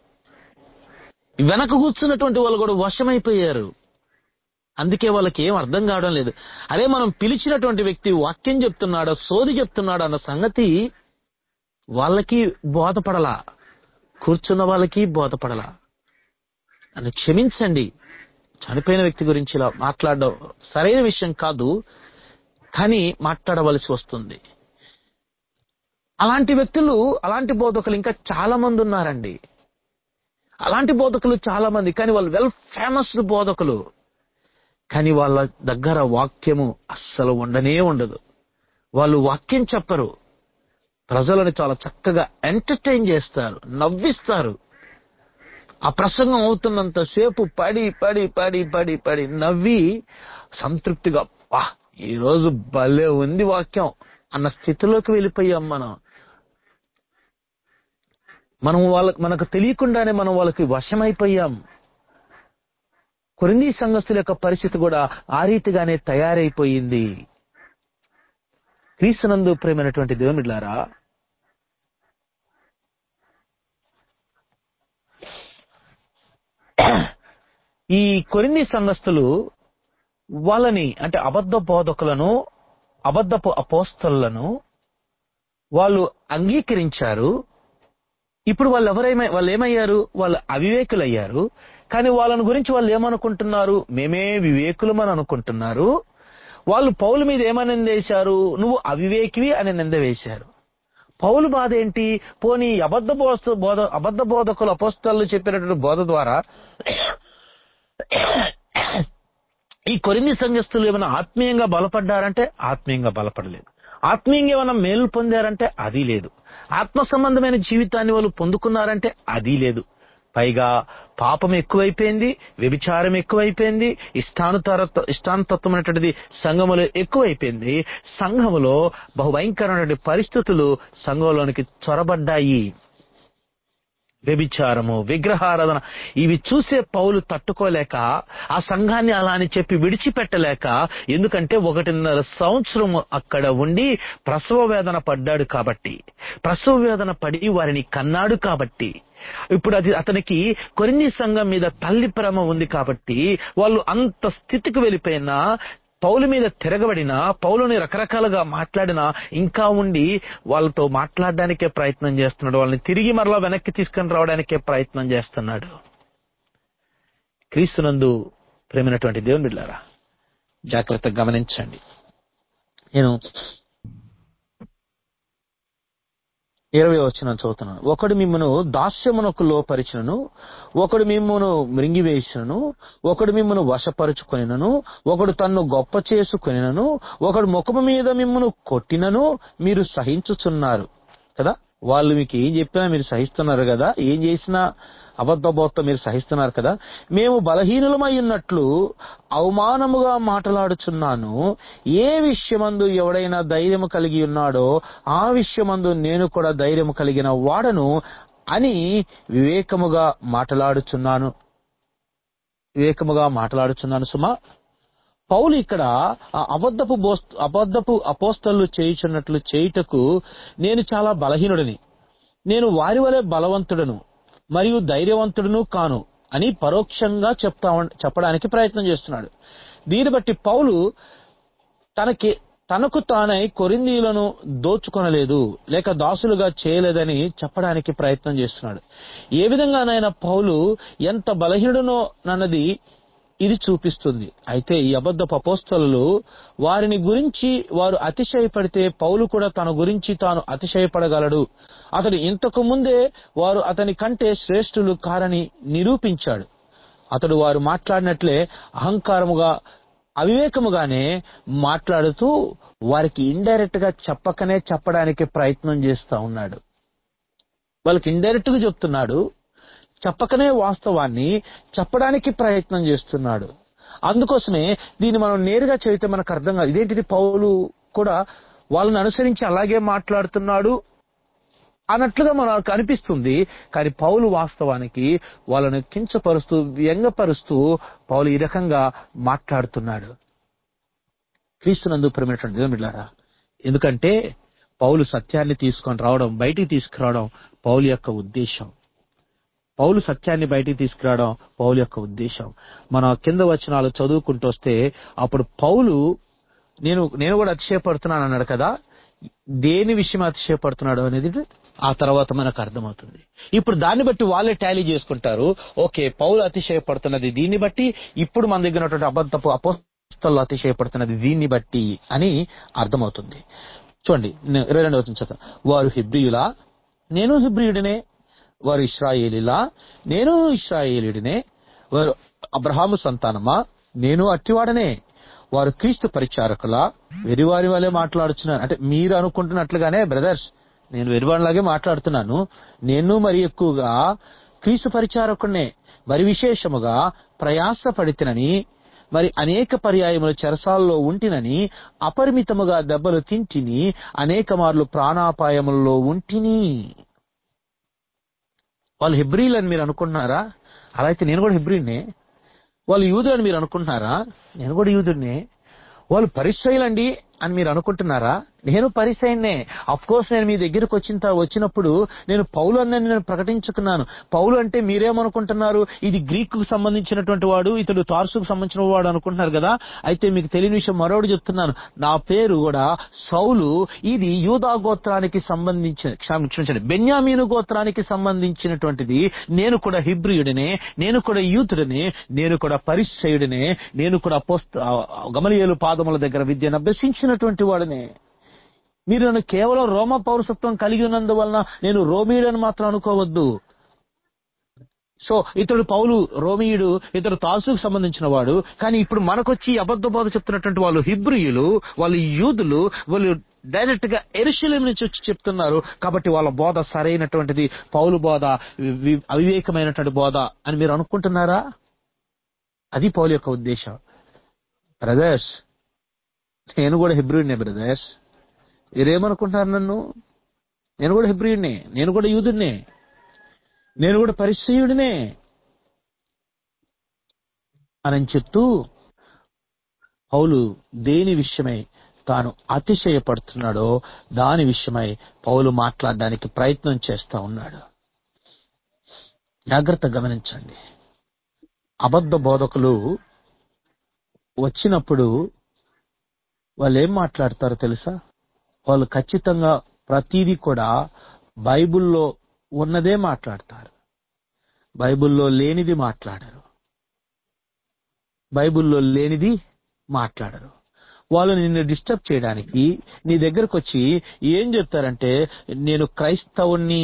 వెనక కూర్చున్నటువంటి వాళ్ళు కూడా వశమైపోయారు అందుకే వాళ్ళకి ఏం అర్థం కావడం లేదు అదే మనం పిలిచినటువంటి వ్యక్తి వాక్యం చెప్తున్నాడో సోది చెప్తున్నాడు అన్న సంగతి వాళ్ళకి బోధపడలా కూర్చున్న వాళ్ళకి బోధపడలా నన్ను క్షమించండి చనిపోయిన వ్యక్తి గురించి ఇలా మాట్లాడడం సరైన విషయం కాదు కానీ మాట్లాడవలసి వస్తుంది అలాంటి వ్యక్తులు అలాంటి బోధకులు ఇంకా చాలా మంది ఉన్నారండి అలాంటి బోధకులు చాలా మంది కానీ వాళ్ళు వెల్ ఫేమస్ బోధకులు కానీ వాళ్ళ దగ్గర వాక్యము అస్సలు ఉండనే ఉండదు వాళ్ళు వాక్యం చెప్పరు ప్రజలను చాలా చక్కగా ఎంటర్టైన్ చేస్తారు నవ్విస్తారు ఆ ప్రసంగం అవుతున్నంత సేపు పడి పడి పడి పడి పడి నవ్వి సంతృప్తిగా వా ఈ రోజు భలే ఉంది వాక్యం అన్న స్థితిలోకి వెళ్ళిపోయాం మనం మనం వాళ్ళకి మనకు తెలియకుండానే మనం వాళ్ళకి వశమైపోయాం కొరింది సంఘస్థుల యొక్క పరిస్థితి కూడా ఆ రీతిగానే తయారైపోయింది క్రీస్తునందు ప్రేమైనటువంటి దేవునిలారా ఈ కొరింది సంఘస్థులు వాళ్ళని అంటే అబద్ధ బోధకులను అబద్ధపు అపోస్తలను వాళ్ళు అంగీకరించారు ఇప్పుడు వాళ్ళు ఎవరైనా వాళ్ళు ఏమయ్యారు వాళ్ళు అవివేకులయ్యారు కానీ వాళ్ళని గురించి వాళ్ళు ఏమనుకుంటున్నారు మేమే వివేకులమని అనుకుంటున్నారు వాళ్ళు పౌలు మీద ఏమని నిందేశారు నువ్వు అవివేకివి అని నింద వేశారు పౌలు బాధ ఏంటి పోనీ అబద్ధ బోధ బోధ అబద్ధ బోధకులు అపోస్తలు చెప్పినటువంటి బోధ ద్వారా ఈ కొరింది సంఘస్థులు ఏమైనా ఆత్మీయంగా బలపడ్డారంటే ఆత్మీయంగా బలపడలేదు ఆత్మీయంగా ఏమైనా మేలు పొందారంటే అది లేదు ఆత్మ సంబంధమైన జీవితాన్ని వాళ్ళు పొందుకున్నారంటే అది లేదు పైగా పాపం ఎక్కువైపోయింది వ్యభిచారం ఎక్కువైపోయింది ఇష్టానుతర ఇష్టానుతత్వమైనటువంటిది సంఘములో ఎక్కువైపోయింది సంఘములో బహుభయంకరమైనటువంటి పరిస్థితులు సంఘంలోనికి చొరబడ్డాయి వ్యభిచారము విగ్రహారాధన ఇవి చూసే పౌలు తట్టుకోలేక ఆ సంఘాన్ని అలా అని చెప్పి విడిచిపెట్టలేక ఎందుకంటే ఒకటిన్నర సంవత్సరం అక్కడ ఉండి ప్రసవ వేదన పడ్డాడు కాబట్టి ప్రసవ వేదన పడి వారిని కన్నాడు కాబట్టి ఇప్పుడు అది అతనికి కొరింది సంఘం మీద తల్లి ప్రేమ ఉంది కాబట్టి వాళ్ళు అంత స్థితికి వెళ్ళిపోయినా పౌలు మీద తిరగబడిన పౌలుని రకరకాలుగా మాట్లాడినా ఇంకా ఉండి వాళ్ళతో మాట్లాడడానికే ప్రయత్నం చేస్తున్నాడు వాళ్ళని తిరిగి మరలా వెనక్కి తీసుకొని రావడానికే ప్రయత్నం చేస్తున్నాడు క్రీస్తునందు ప్రేమైనటువంటి దేవుని బిడ్డారా జాగ్రత్తగా గమనించండి నేను ఇరవై వచ్చిన చదువుతున్నాను ఒకడు మిమ్మను దాస్యమునకు లోపరిచినను ఒకడు మిమ్మను మృంగివేసినను ఒకడు మిమ్మను వశపరుచుకొనినను ఒకడు తన్ను గొప్ప చేసుకొనినను ఒకడు ముఖము మీద మిమ్మను కొట్టినను మీరు సహించుచున్నారు కదా వాళ్ళు మీకు ఏం చెప్పినా మీరు సహిస్తున్నారు కదా ఏం చేసినా అబద్ధబోత్త మీరు సహిస్తున్నారు కదా మేము బలహీనులమై ఉన్నట్లు అవమానముగా మాట్లాడుచున్నాను ఏ విషయమందు ఎవడైనా ధైర్యము కలిగి ఉన్నాడో ఆ విషయమందు నేను కూడా ధైర్యము కలిగిన వాడను అని వివేకముగా మాట్లాడుచున్నాను వివేకముగా మాట్లాడుచున్నాను సుమా పౌలు ఇక్కడ ఆ అబద్ధపు బోస్- అబద్ధపు అపోస్తలు చేయుచున్నట్లు చేయుటకు నేను చాలా బలహీనుడిని నేను వారి వలె బలవంతుడను మరియు ధైర్యవంతుడును కాను అని పరోక్షంగా చెప్తా ఉన్- చెప్పడానికి ప్రయత్నం చేస్తున్నాడు దీన్ని బట్టి పౌలు తనకి తనకు తానై కొరిందీలను దోచుకొనలేదు లేక దాసులుగా చేయలేదని చెప్పడానికి ప్రయత్నం చేస్తున్నాడు ఏ విధంగానైనా పౌలు ఎంత బలహీనుడునో అన్నది ఇది చూపిస్తుంది అయితే ఈ అబద్ధపు అపోస్తలు వారిని గురించి వారు అతిశయపడితే పౌలు కూడా తన గురించి తాను అతిశయపడగలడు అతడు ఇంతకు ముందే వారు అతని కంటే శ్రేష్ఠులు కారని నిరూపించాడు అతడు వారు మాట్లాడినట్లే అహంకారముగా అవివేకముగానే మాట్లాడుతూ వారికి ఇండైరెక్ట్ గా చెప్పకనే చెప్పడానికి ప్రయత్నం చేస్తా ఉన్నాడు వాళ్ళకి ఇండైరెక్ట్ గా చెప్తున్నాడు చెప్పకనే వాస్తవాన్ని చెప్పడానికి ప్రయత్నం చేస్తున్నాడు అందుకోసమే దీన్ని మనం నేరుగా చదివితే మనకు అర్థం కాదు ఇదేంటిది పౌలు కూడా వాళ్ళని అనుసరించి అలాగే మాట్లాడుతున్నాడు అన్నట్లుగా మనకు అనిపిస్తుంది కానీ పౌలు వాస్తవానికి వాళ్ళను కించపరుస్తూ వ్యంగపరుస్తూ పౌలు ఈ రకంగా మాట్లాడుతున్నాడు క్రీస్తునందు ప్రేమైనటువంటి దేవుని బిడ్డలారా ఎందుకంటే పౌలు సత్యాన్ని తీసుకొని రావడం బయటికి తీసుకురావడం పౌలు యొక్క ఉద్దేశం పౌలు సత్యాన్ని బయటికి తీసుకురావడం పౌలు యొక్క ఉద్దేశం మన కింద వచనాలు చదువుకుంటూ వస్తే అప్పుడు పౌలు నేను నేను కూడా అతిశయపడుతున్నాను అన్నాడు కదా దేని విషయం అతిశయపడుతున్నాడు అనేది ఆ తర్వాత మనకు అర్థమవుతుంది ఇప్పుడు దాన్ని బట్టి వాళ్ళే టాలీ చేసుకుంటారు ఓకే పౌలు అతిశయపడుతున్నది దీన్ని బట్టి ఇప్పుడు మన దగ్గర ఉన్నటువంటి అబద్ధపు అపోస్తలు అతిశయపడుతున్నది దీన్ని బట్టి అని అర్థమవుతుంది చూడండి నేను ఇరవై రెండవ వచనం చదువుతాను. వారు హిబ్రియులా నేను హిబ్రియుడినే వారు ఇస్రాయేలీలా నేను ఇస్రాయేలీయుడినే వారు అబ్రహాము సంతానమా నేను అట్టివాడనే వారు క్రీస్తు పరిచారకులా వెరివారి వలె మాట్లాడుచున్నాను అంటే మీరు అనుకుంటున్నట్లుగానే బ్రదర్స్ నేను వెరివాడిలాగే మాట్లాడుతున్నాను నేను మరి ఎక్కువగా క్రీస్తు పరిచారకుడినే మరి విశేషముగా ప్రయాస పడితినని మరి అనేక పర్యాయములు చెరసాల్లో ఉంటినని అపరిమితముగా దెబ్బలు తింటిని అనేక మార్లు ప్రాణాపాయములలో ఉంటిని వాళ్ళు హెబ్రీలు అని మీరు అనుకుంటున్నారా అలా అయితే నేను కూడా హెబ్రీనే వాళ్ళు యూదులు అని మీరు అనుకుంటున్నారా నేను కూడా యూదుడినే వాళ్ళు పరిచయులండి అని మీరు అనుకుంటున్నారా నేను పరిచయన్నే అఫ్ కోర్స్ నేను మీ దగ్గరకు వచ్చిన త- వచ్చినప్పుడు నేను పౌలు అని నేను ప్రకటించుకున్నాను పౌలు అంటే మీరేమనుకుంటున్నారు ఇది గ్రీక్ కు సంబంధించినటువంటి వాడు ఇతడు తార్సుకు సంబంధించిన వాడు అనుకుంటున్నారు కదా అయితే మీకు తెలియని విషయం మరొకటి చెప్తున్నాను నా పేరు కూడా సౌలు ఇది యూదా గోత్రానికి సంబంధించిన క్షమించండి బెన్యామీను గోత్రానికి సంబంధించినటువంటిది నేను కూడా హిబ్రియుడినే నేను కూడా యూతుడినే నేను కూడా పరిచయుడినే నేను కూడా పోస్త గమలియేలు పాదముల దగ్గర విద్యను అభ్యసించినటువంటి వాడినే మీరు నన్ను కేవలం రోమ పౌరసత్వం కలిగి ఉన్నందువలన నేను రోమీయుడని మాత్రం అనుకోవద్దు సో ఇతడు పౌలు రోమియుడు ఇతడు తాసుకు సంబంధించిన వాడు కానీ ఇప్పుడు మనకొచ్చి అబద్ధ బోధ చెప్తున్నటువంటి వాళ్ళు హిబ్రియులు వాళ్ళు యూదులు వాళ్ళు డైరెక్ట్ గా ఎరుశలేం నుంచి వచ్చి చెప్తున్నారు కాబట్టి వాళ్ళ బోధ సరైనటువంటిది పౌలు బోధ వి- అవివేకమైనటువంటి బోధ అని మీరు అనుకుంటున్నారా అది పౌలు యొక్క ఉద్దేశం బ్రదర్స్ నేను కూడా హిబ్రియుడినే బ్రదర్స్ మీరేమనుకుంటున్నారు నన్ను నేను కూడా హిబ్రియుడినే నేను కూడా యూదుడినే నేను కూడా పరిచయుడినే అని చెప్తూ పౌలు దేని విషయమై తాను అతిశయపడుతున్నాడో దాని విషయమై పౌలు మాట్లాడడానికి ప్రయత్నం చేస్తా ఉన్నాడు జాగ్రత్త గమనించండి అబద్ధ బోధకులు వచ్చినప్పుడు వాళ్ళు ఏం మాట్లాడతారో తెలుసా వాళ్ళు ఖచ్చితంగా ప్రతిదీ కూడా బైబిల్లో ఉన్నదే మాట్లాడతారు బైబిల్లో లేనిది మాట్లాడరు బైబిల్లో లేనిది మాట్లాడరు వాళ్ళు నిన్ను డిస్టర్బ్ చేయడానికి నీ దగ్గరకు వచ్చి ఏం చెప్తారంటే నేను క్రైస్తవుణ్ణి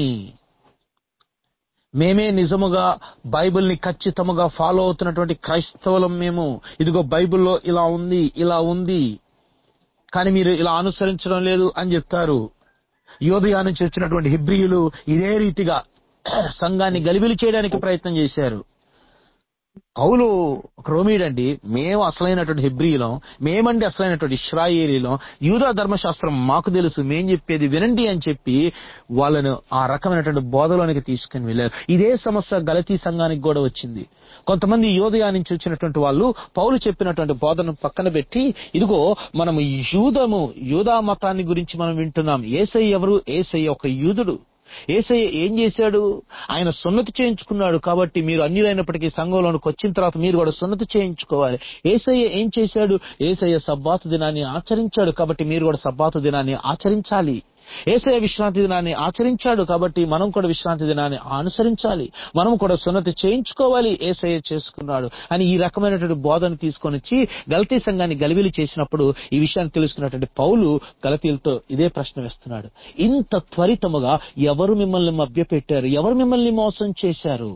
మేమే నిజముగా బైబిల్ని ఖచ్చితముగా ఫాలో అవుతున్నటువంటి క్రైస్తవులం మేము ఇదిగో బైబిల్లో ఇలా ఉంది ఇలా ఉంది కానీ మీరు ఇలా అనుసరించడం లేదు అని చెప్తారు యోధయా నుంచి వచ్చినటువంటి హిబ్రియులు ఇదే రీతిగా సంఘాన్ని గలిబిలి చేయడానికి ప్రయత్నం చేశారు పౌలు ఒక రోమీడండి మేము అసలైనటువంటి హిబ్రియులం మేమండి అసలైనటువంటి ఇస్రాయేలీలం యూదా ధర్మశాస్త్రం మాకు తెలుసు మేం చెప్పేది వినండి అని చెప్పి వాళ్ళను ఆ రకమైనటువంటి బోధలోనికి తీసుకుని వెళ్ళారు ఇదే సమస్య గలతీ సంఘానికి కూడా వచ్చింది కొంతమంది యోదయా నుంచి వచ్చినటువంటి వాళ్ళు పౌలు చెప్పినటువంటి బోధను పక్కన పెట్టి ఇదిగో మనం యూదము యూదా మతాన్ని గురించి మనం వింటున్నాం ఏసై ఎవరు ఏసై ఒక యూదుడు ఏసయ్య ఏం చేశాడు ఆయన సున్నతి చేయించుకున్నాడు కాబట్టి మీరు అన్యులైనప్పటికీ సంఘంలోనికి వచ్చిన తర్వాత మీరు కూడా సున్నతి చేయించుకోవాలి ఏసయ్య ఏం చేశాడు ఏసయ్య సబ్బాతు దినాన్ని ఆచరించాడు కాబట్టి మీరు కూడా సబ్బాతు దినాన్ని ఆచరించాలి ఏసయ్య విశ్రాంతి దినాన్ని ఆచరించాడు కాబట్టి మనం కూడా విశ్రాంతి దినాన్ని అనుసరించాలి మనం కూడా సున్నతి చేయించుకోవాలి ఏసయ్య చేసుకున్నాడు అని ఈ రకమైనటువంటి బోధన తీసుకొని వచ్చి గలతీ సంఘాన్ని గలిబిలి చేసినప్పుడు ఈ విషయాన్ని తెలుసుకున్నటువంటి పౌలు గలతీలతో ఇదే ప్రశ్న వేస్తున్నాడు ఇంత త్వరితముగా ఎవరు మిమ్మల్ని మభ్యపెట్టారు ఎవరు మిమ్మల్ని మోసం చేశారు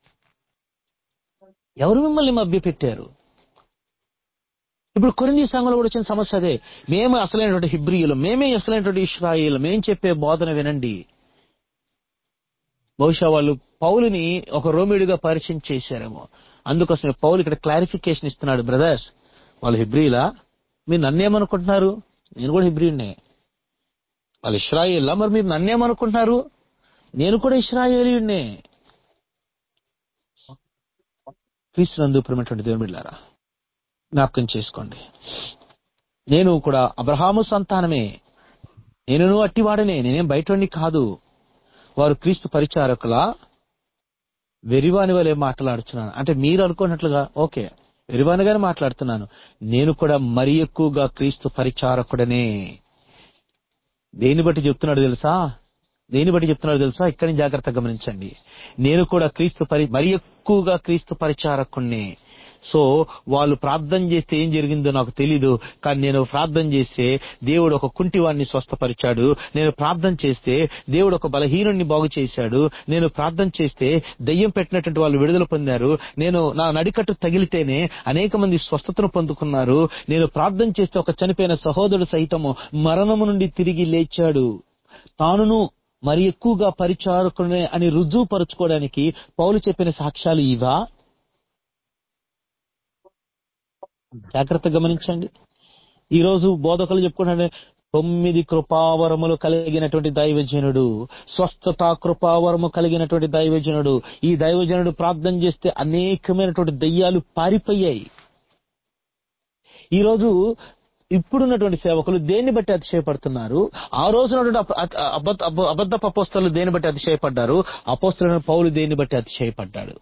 ఎవరు మిమ్మల్ని మభ్యపెట్టారు ఇప్పుడు కొరింది సంఘంలో కూడా వచ్చిన సమస్య అదే మేము అసలైనటువంటి హిబ్రియులు మేమే అసలైనటువంటి ఇస్రాయిలు మేం చెప్పే బోధన వినండి బహుశా వాళ్ళు పౌలుని ఒక రోమిడిగా పరిచయం చేశారేమో అందుకోసమే పౌలు ఇక్కడ క్లారిఫికేషన్ ఇస్తున్నాడు బ్రదర్స్ వాళ్ళు హిబ్రియులా మీరు నన్నేమనుకుంటున్నారు నేను కూడా హిబ్రియుడినే వాళ్ళు ఇస్రాయిల్లా మరి మీరు నన్నేమనుకుంటున్నారు నేను కూడా ఇస్రాయేలీయుడినే క్రీస్తునందు ప్రేమటువంటి దేవుని బిడ్డలారా జ్ఞాపకం చేసుకోండి నేను కూడా అబ్రహాము సంతానమే నేను అట్టివాడనే నేనేం బయటవాడిని కాదు వారు క్రీస్తు పరిచారకుల వెరివాని వలె మాట్లాడుతున్నాను అంటే మీరు అనుకున్నట్లుగా ఓకే వెరివానిగానే మాట్లాడుతున్నాను నేను కూడా మరి ఎక్కువగా క్రీస్తు పరిచారకుడనే దేని బట్టి చెప్తున్నాడు తెలుసా దేని బట్టి చెప్తున్నాడు తెలుసా ఇక్కడి జాగ్రత్త గమనించండి నేను కూడా క్రీస్తు పరి మరి ఎక్కువగా క్రీస్తు పరిచారకుణ్ణి సో వాళ్ళు ప్రార్థన చేస్తే ఏం జరిగిందో నాకు తెలీదు కానీ నేను ప్రార్థన చేస్తే దేవుడు ఒక కుంటివాడిని స్వస్థపరిచాడు నేను ప్రార్థన చేస్తే దేవుడు ఒక బలహీనుడిని బాగు చేశాడు నేను ప్రార్థన చేస్తే దయ్యం పెట్టినటువంటి వాళ్ళు విడుదల పొందారు నేను నా నడికట్టు తగిలితేనే అనేక మంది స్వస్థతను పొందుకున్నారు నేను ప్రార్థన చేస్తే ఒక చనిపోయిన సహోదరుడు సైతము మరణము నుండి తిరిగి లేచాడు తానును మరి ఎక్కువగా పరిచారకునే అని రుజువుపరుచుకోవడానికి పౌలు చెప్పిన సాక్ష్యాలు ఇవా జాగ్రత్త గమనించండి ఈ రోజు బోధకులు చెప్పుకుంటే తొమ్మిది కృపావరములు కలిగినటువంటి దైవజనుడు స్వస్థత కృపావరము కలిగినటువంటి దైవజనుడు ఈ దైవజనుడు ప్రార్థన చేస్తే అనేకమైనటువంటి దయ్యాలు పారిపోయాయి ఈ రోజు ఇప్పుడున్నటువంటి సేవకులు దేన్ని బట్టి అతిశయపడుతున్నారు ఆ రోజునటువంటి అప- అ- అబద్ధ అబ- అబద్ధపు అపోస్తలు దేన్ని బట్టి అతిశయపడ్డారు అపోస్తలైన పౌలు దేన్ని బట్టి అతిశయపడ్డాడు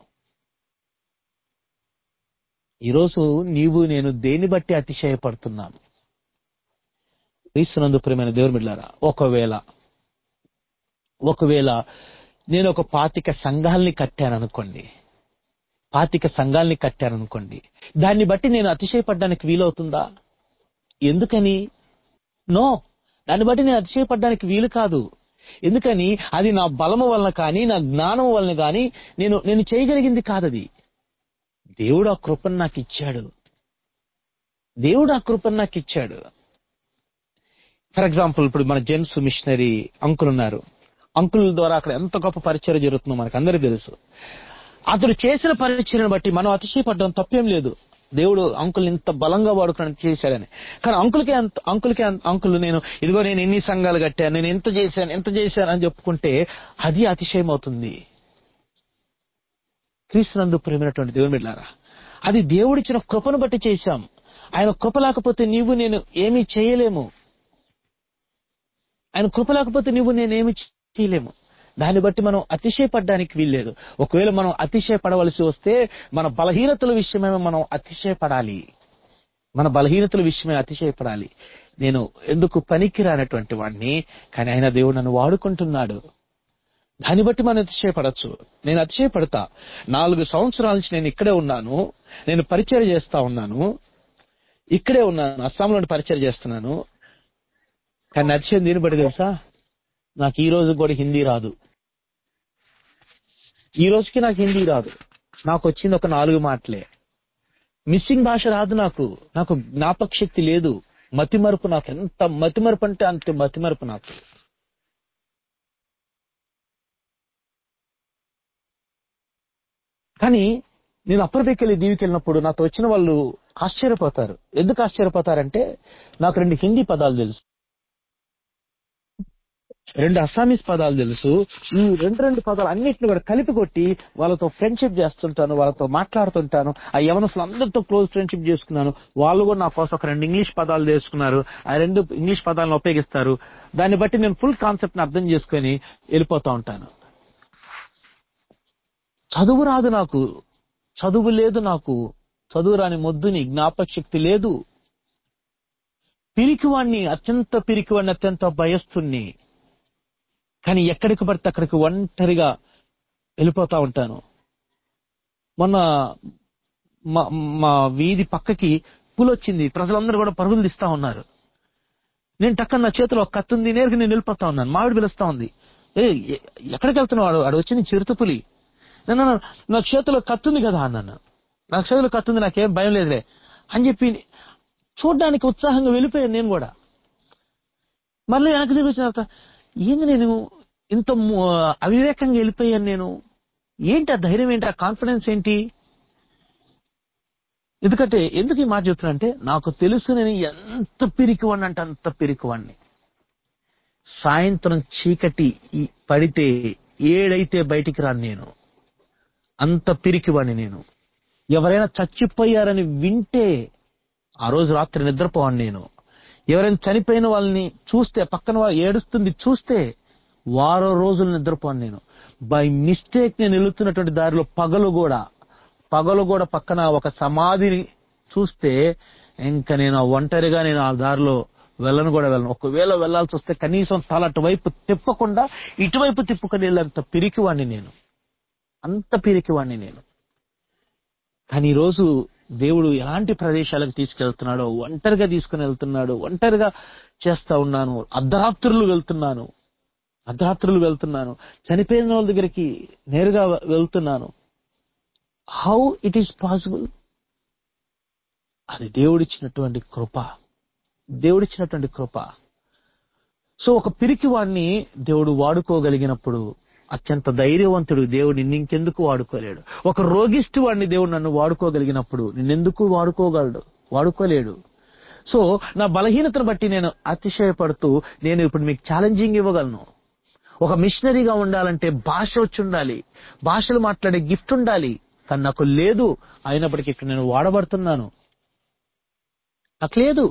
ఈరోజు నీవు నేను దేన్ని బట్టి అతిశయపడుతున్నాను క్రీస్తునందు ప్రేమైన దేవుని బిడ్డారా ఒకవేళ ఒకవేళ నేను ఒక పాతిక సంఘాల్ని కట్టాను అనుకోండి పాతిక సంఘాల్ని కట్టాను అనుకోండి దాన్ని బట్టి నేను అతిశయపడడానికి వీలవుతుందా ఎందుకని నో దాన్ని బట్టి నేను అతిశయపడడానికి వీలు కాదు ఎందుకని అది నా బలము వలన కానీ నా జ్ఞానం వలన కానీ నేను నేను చేయగలిగింది కాదది దేవుడు ఆ కృపను నాకు ఇచ్చాడు దేవుడు ఆ కృపను నాకు ఇచ్చాడు ఫర్ ఎగ్జాంపుల్ ఇప్పుడు మన జెమ్స్ మిషనరీ అంకుల్ ఉన్నారు అంకుల్ ద్వారా అక్కడ ఎంత గొప్ప పరిచయం జరుగుతుందో మనకు అందరికీ తెలుసు అతడు చేసిన పరిచయను బట్టి మనం అతిశయపడ్డం తప్పేం లేదు దేవుడు అంకుల్ ఇంత బలంగా వాడుకుని చేశాడని కానీ అంకుల్కే అంత అంకుల్కే అంత- అంకుల్ నేను ఇదిగో నేను ఎన్ని సంఘాలు కట్టాను నేను ఎంత చేశాను ఎంత చేశాను అని చెప్పుకుంటే అది అతిశయం అవుతుంది క్రీస్తునందు ప్రేమైనటువంటి దేవుని బిడ్డారా అది దేవుడిచ్చిన కృపను బట్టి చేశాం ఆయన కృప లేకపోతే నీవు నేను ఏమీ చేయలేము ఆయన కృప లేకపోతే నువ్వు నేనేమి చేయలేము దాన్ని బట్టి మనం అతిశయపడడానికి వీల్లేదు ఒకవేళ మనం అతిశయపడవలసి వస్తే మన బలహీనతల విషయమే మనం అతిశయపడాలి మన బలహీనతల విషయమే అతిశయపడాలి నేను ఎందుకు పనికిరానటువంటి వాడిని కానీ ఆయన దేవుడు నన్ను వాడుకుంటున్నాడు దాన్ని బట్టి మనం అతిశయపడచ్చు నేను అతిశయపడతా నాలుగు సంవత్సరాల నుంచి నేను ఇక్కడే ఉన్నాను నేను పరిచయం చేస్తా ఉన్నాను ఇక్కడే ఉన్నాను అస్సాంలో పరిచయం చేస్తున్నాను కానీ నచ్చేది దీన్ని బట్టి తెలుసా నాకు ఈ రోజు కూడా హిందీ రాదు ఈ రోజుకి నాకు హిందీ రాదు నాకు వచ్చింది ఒక నాలుగు మాటలే మిస్సింగ్ భాష రాదు నాకు నాకు జ్ఞాపక శక్తి లేదు మతిమరుపు నాకు ఎంత మతిమరుపు అంటే అంత మతిమరుపు నాకు కానీ నేను అప్పటికెళ్ళి దీవికి వెళ్ళినప్పుడు నాతో వచ్చిన వాళ్ళు ఆశ్చర్యపోతారు ఎందుకు ఆశ్చర్యపోతారంటే నాకు రెండు హిందీ పదాలు తెలుసు రెండు అస్సామీస్ పదాలు తెలుసు ఈ రెండు రెండు పదాలు అన్నిటిని కూడా కలిపి కొట్టి వాళ్ళతో ఫ్రెండ్షిప్ చేస్తుంటాను వాళ్ళతో మాట్లాడుతుంటాను ఆ యవనస్తులు అందరితో క్లోజ్ ఫ్రెండ్షిప్ చేసుకున్నాను వాళ్ళు కూడా నా కోసం ఒక రెండు ఇంగ్లీష్ పదాలు తెలుసుకున్నారు ఆ రెండు ఇంగ్లీష్ పదాలను ఉపయోగిస్తారు దాన్ని బట్టి నేను ఫుల్ కాన్సెప్ట్ ని అర్థం చేసుకొని వెళ్ళిపోతా ఉంటాను చదువు రాదు నాకు చదువు లేదు నాకు చదువు రాని మొద్దుని జ్ఞాపక శక్తి లేదు పిరికివాణ్ణి అత్యంత పిరికివాణ్ణి అత్యంత భయస్తుణ్ణి కానీ ఎక్కడికి పడితే అక్కడికి ఒంటరిగా వెళ్ళిపోతా ఉంటాను మొన్న మా మా వీధి పక్కకి పూలు వచ్చింది ప్రజలందరూ కూడా పరుగులు తీస్తా ఉన్నారు నేను టక్కన నా చేతిలో ఒక కత్తి ఉంది నేరుగా నేను వెళ్ళిపోతా ఉన్నాను మామిడి పిలుస్తా ఉంది ఏ ఎ- ఎక్కడికి వెళ్తున్నావు వాడు వచ్చి నీ చిరుతపులి నేను అన్నాను, నా చేతిలో కత్తి ఉంది కదా అన్నాను నా చేతిలో కత్తి ఉంది నాకేం భయం లేదులే అని చెప్పి చూడ్డానికి ఉత్సాహంగా వెళ్ళిపోయాను నేను కూడా మళ్ళీ వెనక్కి తిరిగి వచ్చిన తర్వాత ఏంది నేను ఇంత ము- అవివేకంగా వెళ్ళిపోయాను నేను ఏంటి ఆ ధైర్యం ఏంటి ఆ కాన్ఫిడెన్స్ ఏంటి ఎందుకంటే ఎందుకు ఈ మాట చెప్తున్నా అంటే నాకు తెలుసు నేను ఎంత పిరికివాడిని అంటే అంత పిరికివాడిని సాయంత్రం చీకటి ఈ పడితే ఏడైతే బయటికి రాను నేను అంత పిరికివాడిని నేను ఎవరైనా చచ్చిపోయారని వింటే ఆ రోజు రాత్రి నిద్రపోవాను నేను ఎవరైనా చనిపోయిన వాళ్ళని చూస్తే పక్కన వాళ్ళు ఏడుస్తుంది చూస్తే వారో రోజులు నిద్రపోను నేను బై మిస్టేక్ నేను వెళుతున్నటువంటి దారిలో పగలు కూడా పగలు కూడా పక్కన ఒక సమాధిని చూస్తే ఇంకా నేను ఆ ఒంటరిగా నేను ఆ దారిలో వెళ్ళను కూడా వెళ్ళను ఒకవేళ వెళ్ళాల్సి వస్తే కనీసం తల అటువైపు తిప్పకుండా ఇటువైపు తిప్పుకొని వెళ్ళేంత పిరికివాణ్ణి నేను అంత పిరికివాణ్ణి నేను కానీ ఈ రోజు దేవుడు ఎలాంటి ప్రదేశాలకు తీసుకెళ్తున్నాడో ఒంటరిగా తీసుకుని వెళ్తున్నాడు ఒంటరిగా చేస్తా ఉన్నాను అర్ధరాత్రులు వెళ్తున్నాను అర్ధరాత్రులు వెళ్తున్నాను చనిపోయిన వాళ్ళ దగ్గరికి నేరుగా వెళ్తున్నాను హౌ ఇట్ ఈస్ పాసిబుల్ అది దేవుడిచ్చినటువంటి కృప దేవుడిచ్చినటువంటి కృప సో ఒక పిరికి వాడిని దేవుడు వాడుకోగలిగినప్పుడు అత్యంత ధైర్యవంతుడు దేవుడు నిన్ను ఇంకెందుకు వాడుకోలేడు ఒక రోగిష్టి వాడిని దేవుడు నన్ను వాడుకోగలిగినప్పుడు నిన్నెందుకు వాడుకోగలడు వాడుకోలేడు సో నా బలహీనతను బట్టి నేను అతిశయపడుతూ నేను ఇప్పుడు మీకు ఛాలెంజింగ్ ఇవ్వగలను ఒక మిషనరీగా ఉండాలంటే భాష వచ్చి ఉండాలి భాషలు మాట్లాడే గిఫ్ట్ ఉండాలి కానీ నాకు లేదు అయినప్పటికీ ఇక్కడ నేను వాడబడుతున్నాను నాకు లేదు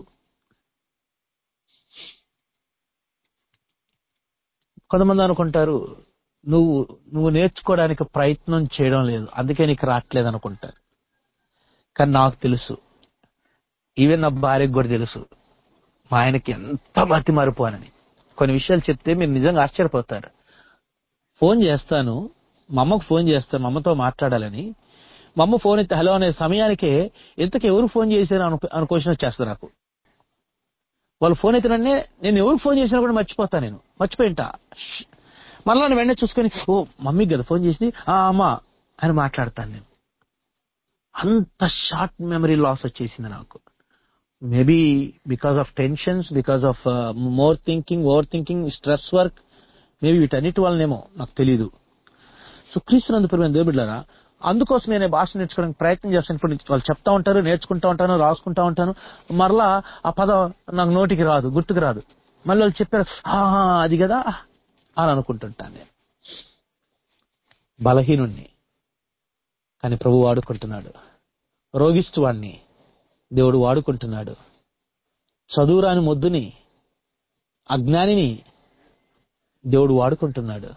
కొంతమంది అనుకుంటారు నువ్వు నువ్వు నేర్చుకోవడానికి ప్రయత్నం చేయడం లేదు అందుకే నీకు రావట్లేదు అనుకుంటారు కానీ నాకు తెలుసు ఈవెన్ నా భార్యకు కూడా తెలుసు మా ఆయనకి ఎంత మతి మరుపు అని కొన్ని విషయాలు చెప్తే మీరు నిజంగా ఆశ్చర్యపోతారు ఫోన్ చేస్తాను మా అమ్మకు ఫోన్ చేస్తాను మా అమ్మతో మాట్లాడాలని మా అమ్మ ఫోన్ ఎత్తే హలో అనే సమయానికే ఇంతకు ఎవరు ఫోన్ చేశారు అను అను క్వశ్చన్ వచ్చేస్తుంది నాకు వాళ్ళు ఫోన్ ఎత్తినన్నే నేను ఎవరికి ఫోన్ చేసినా కూడా మర్చిపోతా నేను మర్చిపోయింటా ష్. మళ్ళా నేను వెంటనే చూసుకొని ఓ మమ్మీకి కదా ఫోన్ చేసి ఆ అమ్మా అని మాట్లాడతాను నేను అంత షార్ట్ మెమరీ లాస్ వచ్చేసింది నాకు maybe because of tensions because of more thinking over thinking stress work maybe వీటన్నిటి వల్లనేమో నాకు తెలియదు సో క్రీస్తునందు ప్రియమైన దేవుడిలారా అందుకోసం నేను ఈ భాష నేర్చుకోవడానికి ప్రయత్నం చేస్తాను ఇప్పుడు నుంచి వాళ్ళు చెప్తా ఉంటారు నేర్చుకుంటా ఉంటాను రాసుకుంటా ఉంటాను మరలా ఆ పదం నాకు నోటికి రాదు గుర్తుకు రాదు మళ్ళీ వాళ్ళు చెప్పారు "ఆహా, అది కదా అని అనుకుంటుంటాను నేను బలహీనుణ్ణి కానీ ప్రభు వాడుకుంటున్నాడు రోగిస్తు వాణ్ణి దేవుడు వాడుకుంటున్నాడు చదువురాని మొద్దుని అజ్ఞానిని దేవుడు వాడుకుంటున్నాడు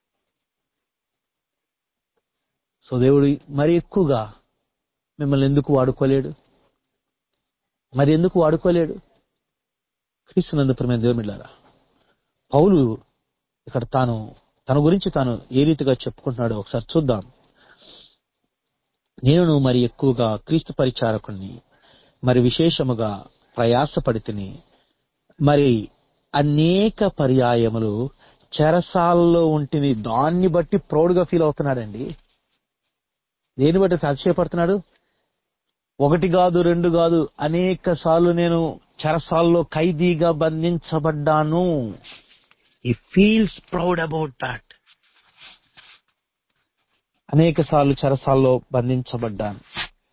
సో దేవుడు మరి ఎక్కువగా మిమ్మల్ని ఎందుకు వాడుకోలేడు మరి ఎందుకు వాడుకోలేడు క్రీస్తునందు ప్రేమ దేవుమిళ్ళారా పౌలు ఇక్కడ తాను తన గురించి తాను ఏ రీతిగా చెప్పుకుంటున్నాడో ఒకసారి చూద్దాం నేను మరి ఎక్కువగా క్రీస్తు పరిచారకుణ్ణి మరి విశేషముగా ప్రయాసపడితిని మరి అనేక పర్యాయములు చెరసాలలో ఉంటిని దాన్ని బట్టి ప్రౌడ్గా ఫీల్ అవుతున్నాడండి దేని బట్టి అతిశయపడుతున్నాడు ఒకటి కాదు రెండు కాదు అనేక సార్లు నేను చెరసాల్లో ఖైదీగా బంధించబడ్డాను ఈ ఫీల్స్ ప్రౌడ్ అబౌట్ దాట్ అనేక సార్లు చెరసాల్లో బంధించబడ్డాను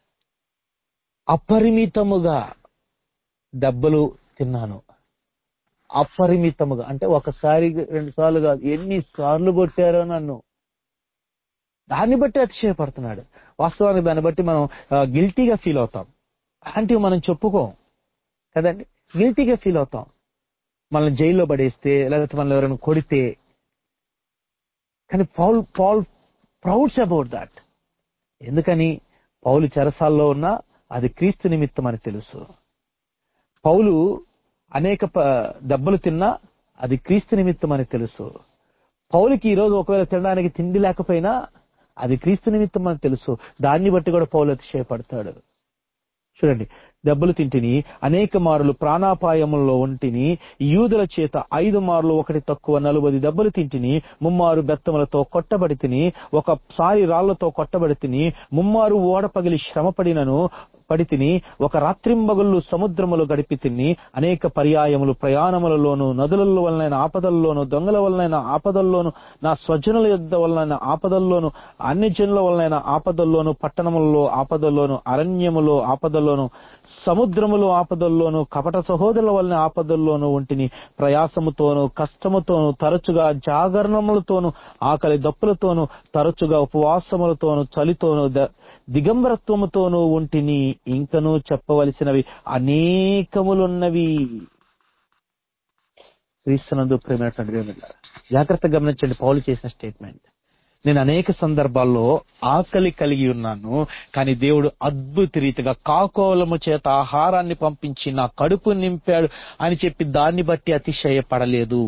అపరిమితముగా దెబ్బలు తిన్నాను అపరిమితముగా అంటే ఒకసారి రెండు సార్లు కాదు ఎన్ని సార్లు కొట్టారో నన్ను దాన్ని బట్టి అతిశయపడుతున్నాడు వాస్తవానికి దాన్ని బట్టి మనం గిల్టీగా ఫీల్ అవుతాం అలాంటివి మనం చెప్పుకోం కదండి గిల్టీగా ఫీల్ అవుతాం మనల్ని జైల్లో పడేస్తే లేకపోతే మనల్ని ఎవరైనా కొడితే కానీ Paul Paul prouds about that ఎందుకని పౌలు చెరసాల్లో ఉన్నా అది క్రీస్తు నిమిత్తం అని తెలుసు పౌలు అనేక ప- దెబ్బలు తిన్నా అది క్రీస్తు నిమిత్తం అని తెలుసు పౌలుకి ఈ రోజు ఒకవేళ తినడానికి తిండి లేకపోయినా అది క్రీస్తు నిమిత్తం అని తెలుసు దాన్ని బట్టి కూడా పౌలు అతిశయపడతాడు చూడండి దెబ్బలు తింటిని అనేక మారులు ప్రాణాపాయములలో ఉంటిని యూదుల చేత ఐదు మారులు ఒకటి తక్కువ నలుబది దెబ్బలు తింటిని ముమ్మారు బెత్తములతో కొట్టబడి తిని ఒకసారి రాళ్లతో కొట్టబడి తిని ముమ్మారు ఓడ పగిలి శ్రమపడినను పడి తిని ఒక రాత్రింబగుళ్ళు సముద్రములు గడిపి తిని అనేక పర్యాయములు ప్రయాణములలోను నదుల వలనైన ఆపదల్లోను దొంగల వలనైన ఆపదల్లోను నా స్వజనుల యుద్ధ వలన ఆపదల్లోను అన్ని జనుల వలనైన ఆపదల్లోను పట్టణములలో ఆపదల్లోను అరణ్యములో ఆపదల్లోను సముద్రములో ఆపదల్లోను కపట సహోదరుల వలన ఆపదల్లోను ఉంటిని ప్రయాసముతోను కష్టముతోను తరచుగా జాగరణములతోను ఆకలి దప్పులతోను తరచుగా ఉపవాసములతోను చలితోను ద- దిగంబరత్వముతోనూ ఉంటిని ఇంకనూ చెప్పవలసినవి అనేకములున్నవి క్రీస్తునందు ప్రేమైనటువంటి దేవునిలారా, జాగ్రత్తగా గమనించండి పౌలు చేసిన స్టేట్మెంట్ నేను అనేక సందర్భాల్లో ఆకలి కలిగి ఉన్నాను కానీ దేవుడు అద్భుత రీతిగా కాకోలము చేత ఆహారాన్ని పంపించి నా కడుపు నింపాడు అని చెప్పి దాన్ని బట్టి అతిశయపడలేదు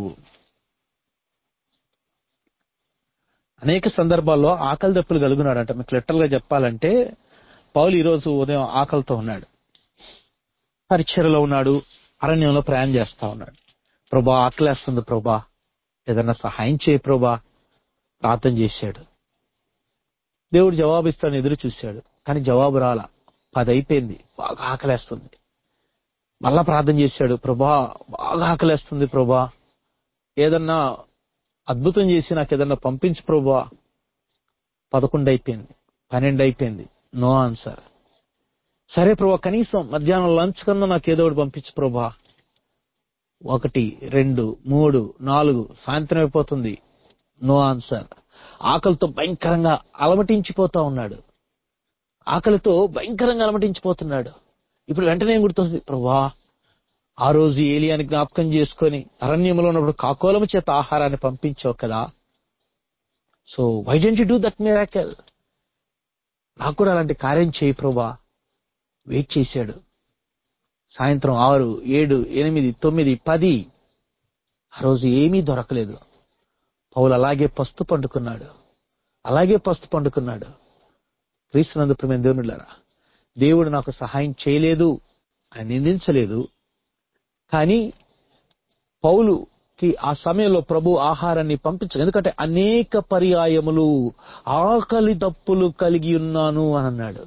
అనేక సందర్భాల్లో ఆకలి దప్పులు కలుగున్నాడంట మీకు లిటరల్ గా చెప్పాలంటే పౌలు ఈ రోజు ఉదయం ఆకలితో ఉన్నాడు పరిచయలో ఉన్నాడు అరణ్యంలో ప్రయాణం చేస్తా ఉన్నాడు ప్రభా ఆకలేస్తుంది ప్రభా ఏదన్నా సహాయం చేయి ప్రభా ప్రార్థన చేశాడు దేవుడు జవాబిస్తాను ఎదురు చూశాడు కానీ జవాబు రాలా పది అయిపోయింది బాగా ఆకలేస్తుంది మళ్ళా ప్రార్థన చేశాడు ప్రభా బాగా ఆకలేస్తుంది ప్రభా ఏదన్నా అద్భుతం చేసి నాకు ఏదన్నా పంపించు ప్రభా పదకొండు అయిపోయింది పన్నెండు అయిపోయింది నో ఆన్సర్ సరే ప్రభా కనీసం మధ్యాహ్నం లంచ్ కన్నా నాకు ఏదో ఒకటి పంపించు ప్రభా ఒకటి రెండు మూడు నాలుగు సాయంత్రం అయిపోతుంది నో ఆన్సర్ ఆకలితో భయంకరంగా అలమటించిపోతా ఉన్నాడు ఆకలితో భయంకరంగా అలమటించిపోతున్నాడు ఇప్పుడు వెంటనే ఏం గుర్తొస్తుంది ప్రభా ఆ రోజు ఏలియాని జ్ఞాపకం చేసుకొని అరణ్యంలో ఉన్నప్పుడు కాకోలము చేత ఆహారాన్ని పంపించావు కదా so why don't you do that miracle నాకు కూడా అలాంటి కార్యం చేయి ప్రభా వెయిట్ చేశాడు సాయంత్రం ఆరు ఏడు ఎనిమిది తొమ్మిది పది ఆ రోజు ఏమీ దొరకలేదు పౌలు అలాగే పస్తు పండుకున్నాడు అలాగే పస్తు పండుకున్నాడు క్రీస్తునందు ప్రేమ దేవునులారా దేవుడు నాకు సహాయం చేయలేదు ఆయన నిందించలేదు కానీ పౌలుకి ఆ సమయంలో ప్రభు ఆహారాన్ని పంపించదు ఎందుకంటే అనేక పర్యాయములు ఆకలి తప్పులు కలిగి ఉన్నాను అని అన్నాడు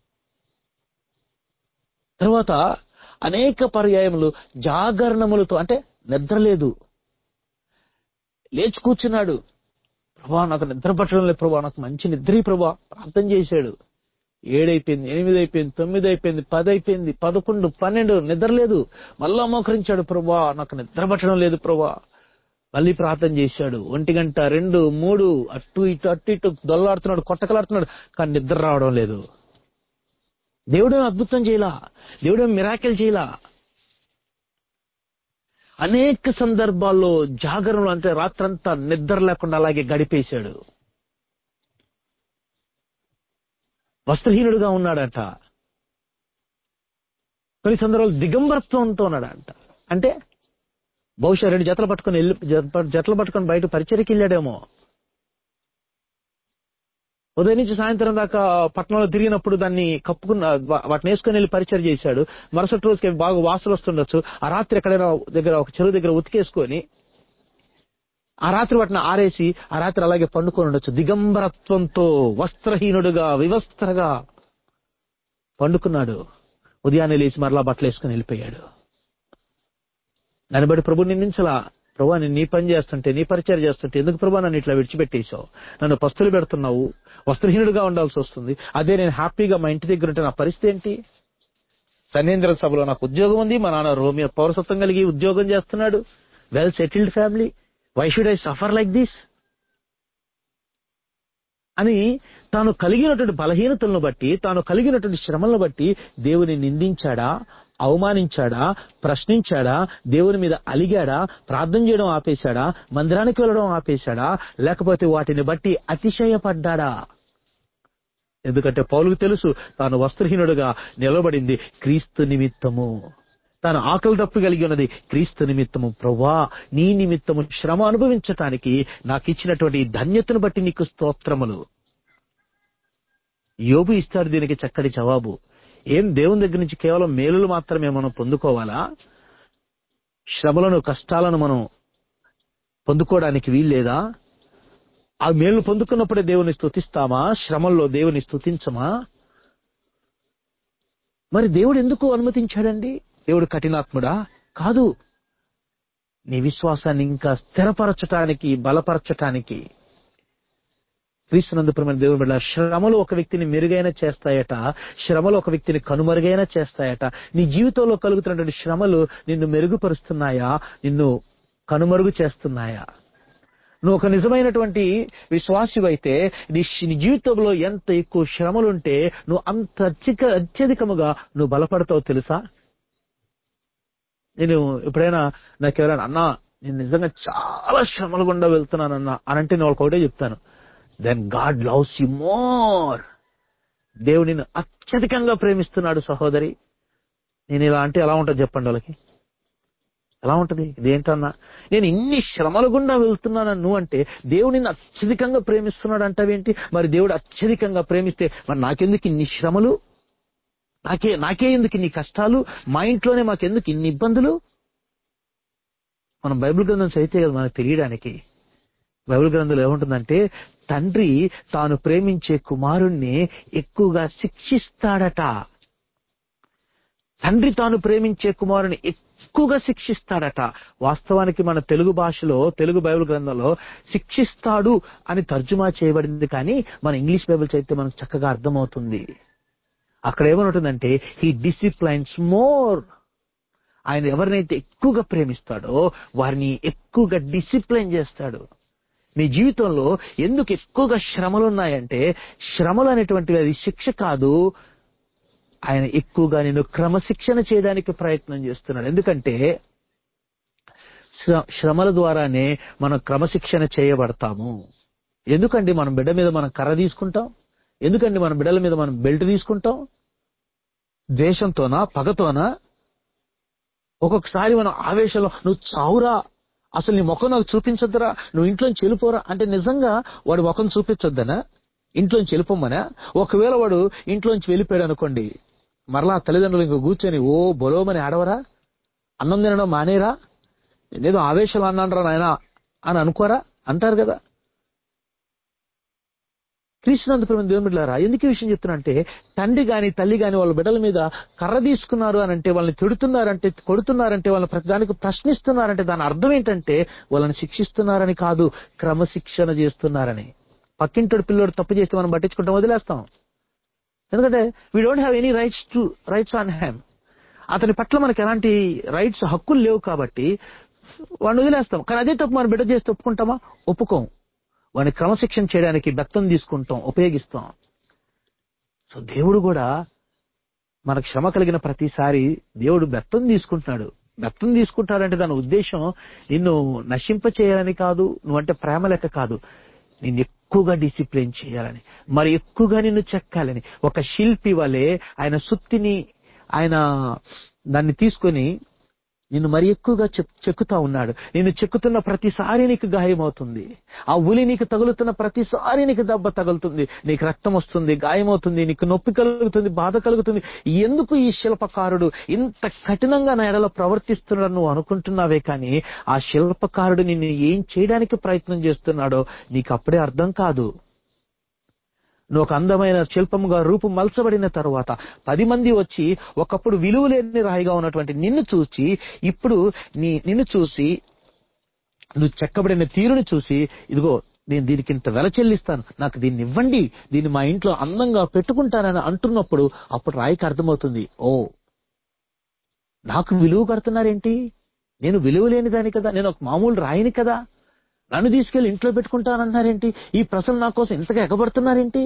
తర్వాత అనేక పర్యాయములు జాగరణములతో అంటే నిద్రలేదు లేచి కూర్చున్నాడు ప్రభా నాకు నిద్ర పట్టడం లేదు ప్రభా నాకు మంచి నిద్ర ప్రభా ప్రార్థన చేశాడు ఏడైపోయింది ఎనిమిది అయిపోయింది తొమ్మిది అయిపోయింది పది అయిపోయింది పదకొండు పన్నెండు నిద్ర లేదు మళ్ళా మోకరించాడు ప్రభా నాకు నిద్ర పట్టడం లేదు ప్రభా మళ్ళీ ప్రార్థన చేశాడు ఒంటి గంట రెండు మూడు అటు ఇటు అటు ఇటు దొల్లాడుతున్నాడు కొట్టకలాడుతున్నాడు కానీ నిద్ర రావడం లేదు దేవుడేం అద్భుతం చేయలా దేవుడేం మిరాకిల్ చేయలా అనేక సందర్భాల్లో జాగరణలో అంటే రాత్రంతా నిద్ర లేకుండా అలాగే గడిపేశాడు వస్త్రహీనుడుగా ఉన్నాడట కొన్ని సందర్భాలు దిగంబరత్వంతో ఉన్నాడంట అంటే బహుశా రెండు జతలు పట్టుకొని వెళ్ళి జత- జతలు పట్టుకొని బయట పరిచయకి వెళ్ళాడేమో ఉదయం నుంచి సాయంత్రం దాకా పట్టణంలో తిరిగినప్పుడు దాన్ని కప్పుకున్న వా- వాటిని వేసుకొని వెళ్ళి పరిచయం చేశాడు మరుసటి రోజుకి బాగా వాసన వస్తుండొచ్చు ఆ రాత్రి ఎక్కడైనా దగ్గర ఒక చెరువు దగ్గర ఉతికేసుకొని ఆ రాత్రి వాటిని ఆరేసి ఆ రాత్రి అలాగే పండుకొని ఉండొచ్చు దిగంబరత్వంతో వస్త్రహీనుడుగా వివస్త్రగా పండుకున్నాడు ఉదయాన్నే లేచి మరలా బట్టలు వేసుకుని వెళ్ళిపోయాడు దాన్ని బట్టి ప్రభు నిందించలా ప్రభా నేను నీ పని చేస్తుంటే నీ పరిచయం చేస్తుంటే ఎందుకు ప్రభా నన్ను ఇట్లా విడిచిపెట్టేశావు నన్ను పస్తులు పెడుతున్నావు వస్త్రహీనుడుగా ఉండాల్సి వస్తుంది అదే నేను హ్యాపీగా మా ఇంటి దగ్గర ఉంటే నా పరిస్థితి ఏంటి సన్నేంద్ర సభలో నాకు ఉద్యోగం ఉంది మా నాన్న రోమియో పౌరసత్వం కలిగి ఉద్యోగం చేస్తున్నాడు well settled family why should I suffer like this అని తాను కలిగినటువంటి బలహీనతలను బట్టి తాను కలిగినటువంటి శ్రమలను బట్టి దేవుని నిందించాడా అవమానించాడా ప్రశ్నించాడా దేవుని మీద అలిగాడా ప్రార్థన చేయడం ఆపేశాడా మందిరానికి వెళ్ళడం ఆపేశాడా లేకపోతే వాటిని బట్టి అతిశయపడ్డాడా ఎందుకంటే పౌలుకు తెలుసు తాను వస్త్రహీనుడుగా నిలబడింది క్రీస్తు నిమిత్తము తాను ఆకలి తప్పు కలిగి ఉన్నది క్రీస్తు నిమిత్తము ప్రవ్వా నీ నిమిత్తము శ్రమ అనుభవించటానికి నాకు ఇచ్చినటువంటి ఈ ధన్యతను బట్టి నీకు స్తోత్రములు యోబు ఇస్తాడు దీనికి చక్కటి జవాబు ఏం దేవుని దగ్గర నుంచి కేవలం మేలులు మాత్రమే మనం పొందుకోవాలా శ్రమలను కష్టాలను మనం పొందుకోవడానికి వీల్లేదా ఆ మేలు పొందుకున్నప్పుడే దేవుని స్తుతిస్తామా శ్రమల్లో దేవుని స్తుతించమా మరి దేవుడు ఎందుకు అనుమతించాడండి దేవుడు కఠినాత్ముడా కాదు నీ విశ్వాసాన్ని ఇంకా స్థిరపరచటానికి బలపరచటానికి క్రీస్తునందు ప్రేమ దేవుని బిడ్డ శ్రమలు ఒక వ్యక్తిని మెరుగైన చేస్తాయట శ్రమలు ఒక వ్యక్తిని కనుమరుగైన చేస్తాయట నీ జీవితంలో కలుగుతున్నటువంటి శ్రమలు నిన్ను మెరుగుపరుస్తున్నాయా నిన్ను కనుమరుగు చేస్తున్నాయా నువ్వు ఒక నిజమైనటువంటి విశ్వాసివైతే నీ నీ జీవితంలో ఎంత ఎక్కువ శ్రమలుంటే నువ్వు అంత అత్యధిక అత్యధికముగా నువ్వు బలపడతావు తెలుసా నేను ఎప్పుడైనా నాకు ఎవరైనా అన్నా నేను నిజంగా చాలా శ్రమల గుండా వెళ్తున్నానన్నా అని అంటే నేను వాళ్ళకి ఒకటే చెప్తాను then God loves you more దేవుడు నిన్ను అత్యధికంగా ప్రేమిస్తున్నాడు సహోదరి నేను ఇలా అంటే ఎలా ఉంటుంది చెప్పండి వాళ్ళకి ఎలా ఉంటది ఇదేంటన్నా నేను ఇన్ని శ్రమల గుండా వెళ్తున్నాను నువ్వు అంటే దేవుడు నిన్ను అత్యధికంగా ప్రేమిస్తున్నాడు అంటావేంటి మరి దేవుడు అత్యధికంగా ప్రేమిస్తే మరి నాకెందుకు ఇన్ని శ్రమలు నాకే నాకే ఎందుకు ఇన్ని కష్టాలు మా ఇంట్లోనే మాకెందుకు ఇన్ని ఇబ్బందులు మనం బైబిల్ గ్రంథం చదివితే కదా మనకు తెలియడానికి బైబిల్ గ్రంథంలో ఏముంటుందంటే తండ్రి తాను ప్రేమించే కుమారుణ్ణి ఎక్కువగా శిక్షిస్తాడట తండ్రి తాను ప్రేమించే కుమారుని ఎక్కువగా శిక్షిస్తాడట వాస్తవానికి మన తెలుగు భాషలో తెలుగు బైబిల్ గ్రంథంలో శిక్షిస్తాడు అని తర్జుమా చేయబడింది కానీ మన ఇంగ్లీష్ బైబిల్ చదివితే మనకు చక్కగా అర్థమవుతుంది అక్కడ ఏమనుంటుందంటే హీ డిసిప్లైన్స్ మోర్ ఆయన ఎవరినైతే ఎక్కువగా ప్రేమిస్తాడో వారిని ఎక్కువగా డిసిప్లైన్ చేస్తాడు మీ జీవితంలో ఎందుకు ఎక్కువగా శ్రమలు ఉన్నాయంటే శ్రమలు అనేటువంటివి అది శిక్ష కాదు ఆయన ఎక్కువగా నేను క్రమశిక్షణ చేయడానికి ప్రయత్నం చేస్తున్నాడు ఎందుకంటే శ్ర- శ్రమల ద్వారానే మనం క్రమశిక్షణ చేయబడతాము ఎందుకండి మనం బిడ్డ మీద మనం కర్ర తీసుకుంటాం ఎందుకండి మన బిడ్డల మీద మనం బెల్ట్ తీసుకుంటాం ద్వేషంతోనా పగతోనా ఒక్కొక్కసారి మనం ఆవేశంలో నువ్వు చావురా అసలు నీ ముఖం నాకు చూపించొద్దురా నువ్వు ఇంట్లోంచి వెళ్ళిపోరా అంటే నిజంగా వాడు ముఖం చూపించొద్దనా ఇంట్లోంచి వెళ్ళిపోమ్మనా ఒకవేళ వాడు ఇంట్లోంచి వెళ్ళిపోయాడు అనుకోండి మరలా తల్లిదండ్రులు ఇంక కూర్చొని ఓ బొలోమని ఆడవరా అన్నం తినడం మానేరా నేనేదో ఆవేశం అన్నాను నాయన అని అనుకోరా అంటారు కదా క్రీస్తునందు ప్రేమ దేవుని బిడ్డలారా ఎందుకు ఈ విషయం చెప్తున్నా అంటే తండ్రి గాని తల్లి గాని వాళ్ళ బిడ్డల మీద కర్ర తీసుకున్నారు అని అంటే వాళ్ళని తిడుతున్నారంటే కొడుతున్నారంటే వాళ్ళని ప్రతిదానికి ప్రశ్నిస్తున్నారంటే దాని అర్థం ఏంటంటే వాళ్ళని శిక్షిస్తున్నారని కాదు క్రమశిక్షణ చేస్తున్నారని పక్కింటోడు పిల్లోడు తప్పు చేస్తే మనం పట్టించుకుంటాం వదిలేస్తాం ఎందుకంటే we don't have any rights to rights on him అతని పట్ల మనకి ఎలాంటి రైట్స్ హక్కులు లేవు కాబట్టి వాడిని వదిలేస్తాం కానీ అదే తప్పు మన బిడ్డ చేస్తే ఒప్పుకుంటామా ఒప్పుకోం వాడిని క్రమశిక్షణ చేయడానికి బెత్తం తీసుకుంటాం ఉపయోగిస్తాం సో దేవుడు కూడా మనకు శ్రమ కలిగిన ప్రతిసారి దేవుడు బెత్తం తీసుకుంటున్నాడు బెత్తం తీసుకుంటాడంటే దాని ఉద్దేశం నిన్ను నశింప చేయాలని కాదు నువ్వంటే ప్రేమ లెక్క కాదు నిన్ను ఎక్కువగా డిసిప్లిన్ చేయాలని మరి ఎక్కువగా నిన్ను చెక్కాలని ఒక శిల్పి వలె ఆయన సుత్తిని ఆయన దాన్ని తీసుకొని నిన్ను మరి ఎక్కువగా చెక్ చెక్కుతా ఉన్నాడు నిన్ను చెక్కుతున్న ప్రతిసారి నీకు గాయమవుతుంది ఆ ఉలి నీకు తగులుతున్న ప్రతిసారి నీకు దెబ్బ తగులుతుంది నీకు రక్తం వస్తుంది గాయమవుతుంది నీకు నొప్పి కలుగుతుంది బాధ కలుగుతుంది ఎందుకు ఈ శిల్పకారుడు ఇంత కఠినంగా నా ఎడలో ప్రవర్తిస్తున్నాడు నువ్వు అనుకుంటున్నావే కానీ ఆ శిల్పకారుడు నిన్ను ఏం చేయడానికి ప్రయత్నం చేస్తున్నాడో నీకు అప్పుడే అర్థం కాదు నువ్వు ఒక అందమైన శిల్పముగా రూపం మలచబడిన తరువాత పది మంది వచ్చి ఒకప్పుడు విలువ లేని రాయిగా ఉన్నటువంటి నిన్ను చూసి ఇప్పుడు నీ నిన్ను చూసి నువ్వు చెక్కబడిన తీరుని చూసి ఇదిగో నేను దీనికి ఇంత వెల చెల్లిస్తాను నాకు దీన్ని ఇవ్వండి దీన్ని మా ఇంట్లో అందంగా పెట్టుకుంటానని అంటున్నప్పుడు అప్పుడు రాయికి అర్థమవుతుంది ఓ నాకు విలువ కడుతున్నారేంటి నేను విలువ లేని దాని కదా నేను ఒక మామూలు రాయిని కదా నన్ను తీసుకెళ్లి ఇంట్లో పెట్టుకుంటానన్నారేంటి ఈ ప్రజలు నా కోసం ఇంతగా ఎగబడుతున్నారేంటి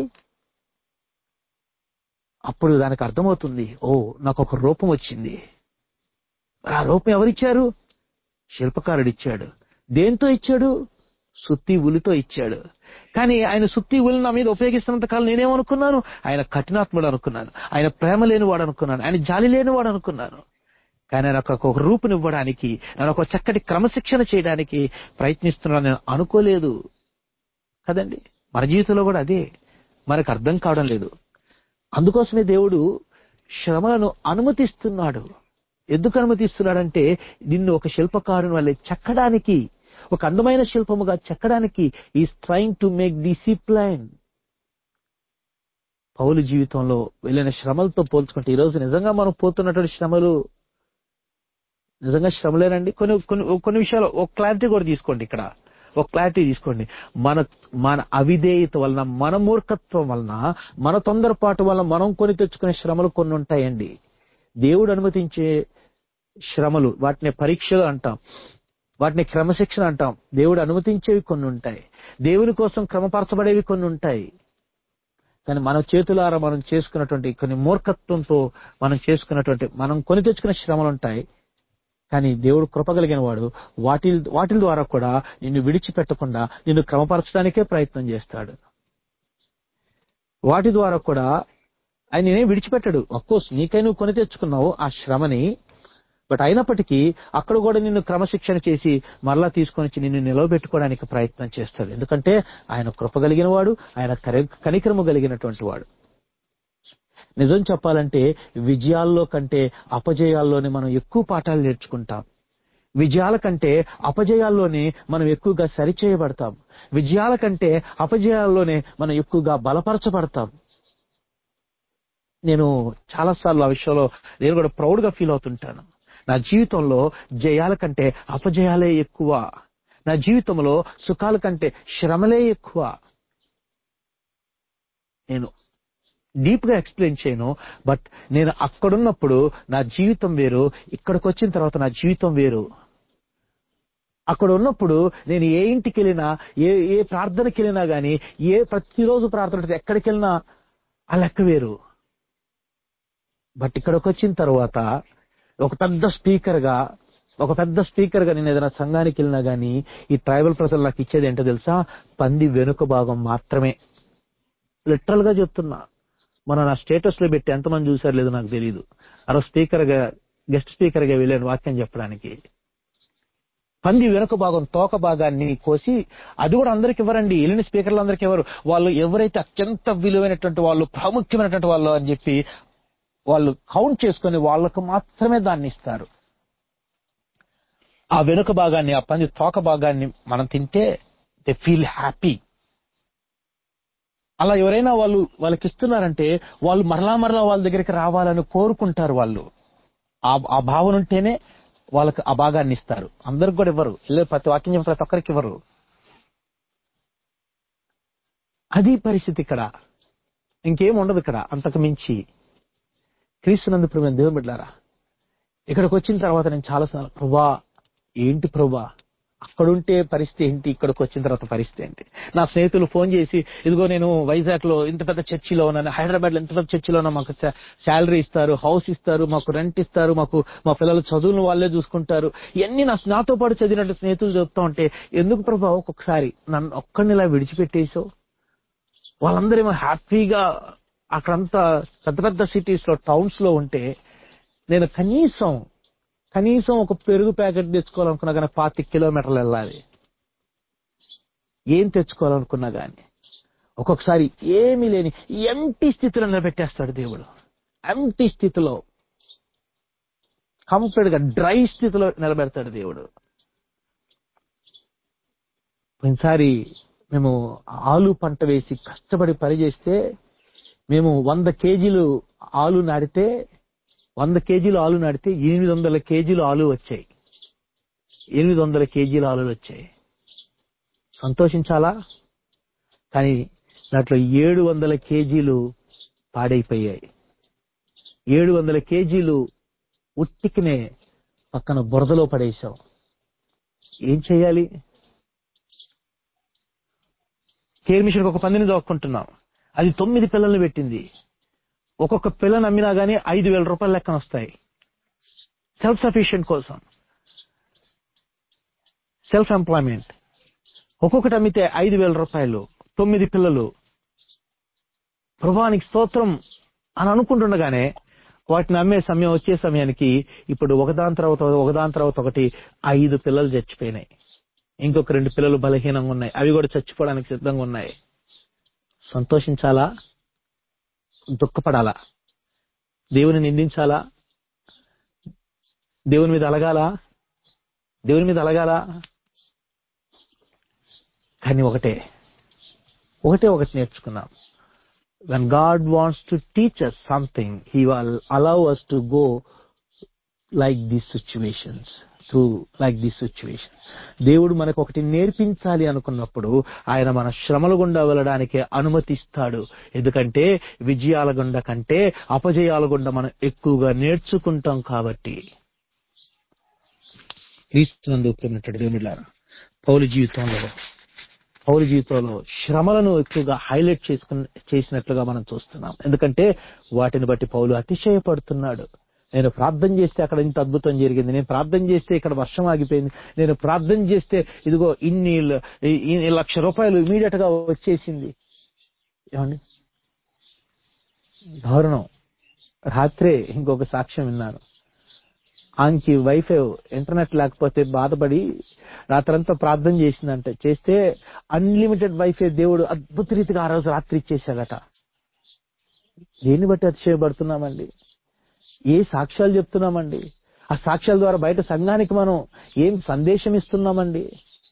అప్పుడు దానికి అర్థమవుతుంది ఓ నాకు ఒక రూపం వచ్చింది ఆ రూపం ఎవరిచ్చారు శిల్పకారుడు ఇచ్చాడు దేంతో ఇచ్చాడు సుత్తి ఉలితో ఇచ్చాడు కానీ ఆయన సుత్తి ఉలి నా మీద ఉపయోగిస్తున్నంత కాలం నేనేమనుకున్నాను ఆయన కఠినాత్ముడు అనుకున్నాను ఆయన ప్రేమ లేనివాడు అనుకున్నాను ఆయన జాలి లేనివాడు అనుకున్నాను కానీ నాకు ఒక రూపునివ్వడానికి నేను ఒక చక్కటి క్రమశిక్షణ చేయడానికి ప్రయత్నిస్తున్నాను నేను అనుకోలేదు కదండి మన జీవితంలో కూడా అదే మనకు అర్థం కావడం లేదు అందుకోసమే దేవుడు శ్రమలను అనుమతిస్తున్నాడు ఎందుకు అనుమతిస్తున్నాడంటే నిన్ను ఒక శిల్పకారుని వల్లే చెక్కడానికి ఒక అందమైన శిల్పముగా చెక్కడానికి is trying to make discipline పౌలు జీవితంలో వెళ్ళిన శ్రమలతో పోల్చుకుంటే ఈ రోజు నిజంగా మనం పోతున్నటువంటి శ్రమలు నిజంగా శ్రమలేనండి కొన్ని కొన్ని కొన్ని విషయాలు ఒక క్లారిటీ కూడా తీసుకోండి ఇక్కడ ఒక క్లారిటీ తీసుకోండి మన మన అవిధేయత వలన మన మూర్ఖత్వం వలన మన తొందరపాటు వలన మనం కొని తెచ్చుకునే శ్రమలు కొన్ని ఉంటాయండి దేవుడు అనుమతించే శ్రమలు వాటిని పరీక్షలు అంటాం వాటిని క్రమశిక్షణ అంటాం దేవుడు అనుమతించేవి కొన్ని ఉంటాయి దేవుని కోసం క్రమపరచబడేవి కొన్ని ఉంటాయి కానీ మన చేతులారా మనం చేసుకున్నటువంటి కొన్ని మూర్ఖత్వంతో మనం చేసుకున్నటువంటి మనం కొని తెచ్చుకునే శ్రమలు ఉంటాయి కానీ దేవుడు కృపగలిగిన వాడు వాటి వాటి ద్వారా కూడా నిన్ను విడిచిపెట్టకుండా నిన్ను క్రమపరచడానికే ప్రయత్నం చేస్తాడు వాటి ద్వారా కూడా ఆయన నేనే విడిచిపెట్టాడు అఫ్కోర్స్ నీకై నువ్వు కొని తెచ్చుకున్నావు ఆ శ్రమని బట్ అయినప్పటికీ అక్కడ కూడా నిన్ను క్రమశిక్షణ చేసి మరలా తీసుకొని వచ్చి నిన్ను నిలవబెట్టుకోవడానికి ప్రయత్నం చేస్తాడు ఎందుకంటే ఆయన కృప కలిగిన వాడు ఆయన కనికరము కలిగినటువంటి వాడు నిజం చెప్పాలంటే విజయాల్లో కంటే అపజయాల్లోనే మనం ఎక్కువ పాఠాలు నేర్చుకుంటాం విజయాల కంటే అపజయాల్లోనే మనం ఎక్కువగా సరిచేయబడతాం విజయాల కంటే అపజయాల్లోనే మనం ఎక్కువగా బలపరచబడతాం నేను చాలాసార్లు ఆ విషయంలో నేను కూడా ప్రౌడ్గా ఫీల్ అవుతుంటాను నా జీవితంలో జయాల కంటే అపజయాలే ఎక్కువ నా జీవితంలో సుఖాల కంటే శ్రమలే ఎక్కువ నేను డీప్ గా ఎక్స్ప్లెయిన్ చేయను బట్ నేను అక్కడున్నప్పుడు నా జీవితం వేరు ఇక్కడికి వచ్చిన తర్వాత నా జీవితం వేరు అక్కడ ఉన్నప్పుడు నేను ఏ ఇంటికి వెళ్ళినా ఏ ఏ ప్రార్థనకి వెళ్ళినా గానీ ఏ ప్రతిరోజు ప్రార్థన ఎక్కడికి వెళ్ళినా ఆ లెక్క వేరు బట్ ఇక్కడికి వచ్చిన తర్వాత ఒక పెద్ద స్పీకర్ గా ఒక పెద్ద స్పీకర్ గా నేను ఏదైనా సంఘానికి వెళ్ళినా గానీ ఈ ట్రైబల్ ప్రజలు నాకు ఇచ్చేది ఏంటో తెలుసా పంది వెనుక భాగం మాత్రమే లిటరల్ గా చెప్తున్నా మన నా స్టేటస్ లో పెట్టి ఎంతమంది చూసారు లేదో నాకు తెలియదు అలా స్పీకర్ గా గెస్ట్ స్పీకర్ గా వెళ్ళాను వాక్యం చెప్పడానికి పంది వెనుక భాగం తోక భాగాన్ని కోసి అది కూడా అందరికి ఇవ్వరండి వెళ్ళిన స్పీకర్లు అందరికి ఇవ్వరు వాళ్ళు ఎవరైతే అత్యంత విలువైనటువంటి వాళ్ళు ప్రాముఖ్యమైనటువంటి వాళ్ళు అని చెప్పి వాళ్ళు కౌంట్ చేసుకుని వాళ్ళకు మాత్రమే దాన్ని ఇస్తారు ఆ వెనుక భాగాన్ని ఆ పంది తోక భాగాన్ని మనం తింటే దే ఫీల్ హ్యాపీ అలా ఎవరైనా వాళ్ళు వాళ్ళకి ఇస్తున్నారంటే వాళ్ళు మరలా మరలా వాళ్ళ దగ్గరికి రావాలని కోరుకుంటారు వాళ్ళు ఆ ఆ భావన ఉంటేనే వాళ్ళకి ఆ భాగాన్ని ఇస్తారు అందరికి కూడా ఇవ్వరు లేదు ప్రతి వాక్యం చెప్పిన ప్రతి ఒక్కరికి ఇవ్వరు అది పరిస్థితి ఇక్కడ ఇంకేం ఉండదు ఇక్కడ అంతకు మించి క్రీస్తునందు ప్రేమ దేవుని బిడ్డారా ఇక్కడికి వచ్చిన తర్వాత నేను చాలా సార్లు ప్రభా ఏంటి ప్రభా అక్కడుంటే పరిస్థితి ఏంటి ఇక్కడికి వచ్చిన తర్వాత పరిస్థితి ఏంటి నా స్నేహితులు ఫోన్ చేసి ఇదిగో నేను వైజాగ్ లో ఇంత పెద్ద చర్చిలో ఉన్నాను హైదరాబాద్ లో ఇంత పెద్ద చర్చిలో ఉన్నా మాకు శాలరీ ఇస్తారు హౌస్ ఇస్తారు మాకు రెంట్ ఇస్తారు మాకు మా పిల్లల చదువులను వాళ్ళే చూసుకుంటారు ఇవన్నీ నా నాతో పాటు చదివినట్టు స్నేహితులు చెప్తా ఉంటే ఎందుకు ప్రభా ఒక్కొక్కసారి నన్ను ఒక్కడిని ఇలా విడిచిపెట్టేసావు వాళ్ళందరేమో హ్యాపీగా అక్కడంతా పెద్ద పెద్ద సిటీస్ లో టౌన్స్ లో ఉంటే నేను కనీసం కనీసం ఒక పెరుగు ప్యాకెట్ తెచ్చుకోవాలనుకున్నా కానీ పాతి కిలోమీటర్లు వెళ్ళాలి ఏం తెచ్చుకోవాలనుకున్నా కానీ ఒక్కొక్కసారి ఏమీ లేని ఎంటీ స్థితిలో నిలబెట్టేస్తాడు దేవుడు ఎంటీ స్థితిలో కంప్లీట్ గా డ్రై స్థితిలో నిలబెడతాడు దేవుడు పోయినసారి మేము ఆలు పంట వేసి కష్టపడి పని చేస్తే మేము వంద కేజీలు ఆలు నాటితే వంద కేజీలు ఆలు నాటితే ఎనిమిది వందల కేజీలు ఆలు వచ్చాయి ఎనిమిది వందల కేజీల ఆలులు వచ్చాయి సంతోషించాలా కానీ దాంట్లో ఏడు వందల కేజీలు పాడైపోయాయి ఏడు వందల కేజీలు ఉట్టికినే పక్కన బురదలో పడేశాం ఏం చేయాలి కేర్ మిషన్ ఒక పందిని దోక్కుంటున్నాం అది తొమ్మిది పిల్లల్ని పెట్టింది ఒక్కొక్క పిల్లని అమ్మినా గానీ ఐదు వేల రూపాయల లెక్కన వస్తాయి సెల్ఫ్ సఫిషియెంట్ కోసం సెల్ఫ్ ఎంప్లాయ్మెంట్ ఒక్కొక్కటి అమ్మితే ఐదు వేల రూపాయలు తొమ్మిది పిల్లలు ప్రభానికి స్తోత్రం అని అనుకుంటుండగానే వాటిని అమ్మే సమయం వచ్చే సమయానికి ఇప్పుడు ఒకదాని తర్వాత ఒకదాని తర్వాత ఒకటి ఐదు పిల్లలు చచ్చిపోయినాయి ఇంకొక రెండు పిల్లలు బలహీనంగా ఉన్నాయి అవి కూడా చచ్చిపోవడానికి సిద్ధంగా ఉన్నాయి సంతోషించాలా దుఃఖపడాలా దేవుని నిందించాలా దేవుని మీద అలగాలా దేవుని మీద అలగాలా కానీ ఒకటే ఒకటే ఒకటి నేర్చుకున్నాం when God wants to teach us something, He will allow us to go like these situations. through like these situations. దేవుడు మనకు ఒకటి నేర్పించాలి అనుకున్నప్పుడు ఆయన మన శ్రమల గుండా వెళ్ళడానికి అనుమతిస్తాడు ఎందుకంటే విజయాల గుండా కంటే అపజయాల గుండా మనం ఎక్కువగా నేర్చుకుంటాం కాబట్టి క్రీస్తునందు ప్రేమటువంటి దేవునిలారా పౌలు జీవితంలో పౌరు జీవితంలో శ్రమలను ఎక్కువగా హైలైట్ చేసుకుని చేసినట్లుగా మనం చూస్తున్నాం ఎందుకంటే వాటిని బట్టి పౌలు అతిశయపడుతున్నాడు నేను ప్రార్థన చేస్తే అక్కడ ఇంత అద్భుతం జరిగింది నేను ప్రార్థన చేస్తే ఇక్కడ వర్షం ఆగిపోయింది నేను ప్రార్థన చేస్తే ఇదిగో ఇన్ని ఇన్ని లక్ష రూపాయలు ఇమీడియట్ గా వచ్చేసింది ఏమండి దారుణం రాత్రే ఇంకొక సాక్ష్యం విన్నాను ఆమెకి వైఫై ఇంటర్నెట్ లేకపోతే బాధపడి రాత్రంతా ప్రార్థన చేసిందంట చేస్తే అన్లిమిటెడ్ వైఫై దేవుడు అద్భుత రీతిగా ఆ రోజు రాత్రి ఇచ్చేసాడట దేన్ని బట్టి అతిశయపడుతున్నామండి ఏ సాక్ష్యాలు చెప్తున్నామండి ఆ సాక్ష్యాల ద్వారా బయట సంఘానికి మనం ఏం సందేశం ఇస్తున్నామండి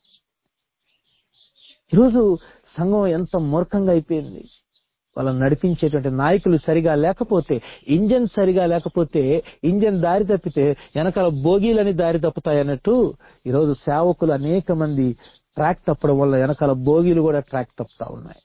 ఈరోజు సంఘం ఎంత మూర్ఖంగా అయిపోయింది వాళ్ళని నడిపించేటువంటి నాయకులు సరిగా లేకపోతే ఇంజన్ సరిగా లేకపోతే ఇంజన్ దారి తప్పితే వెనకాల బోగీలని దారి తప్పుతాయి అన్నట్టు ఈరోజు సేవకులు అనేక మంది ట్రాక్ తప్పడం వల్ల వెనకాల బోగీలు కూడా ట్రాక్ తప్పుతా ఉన్నాయి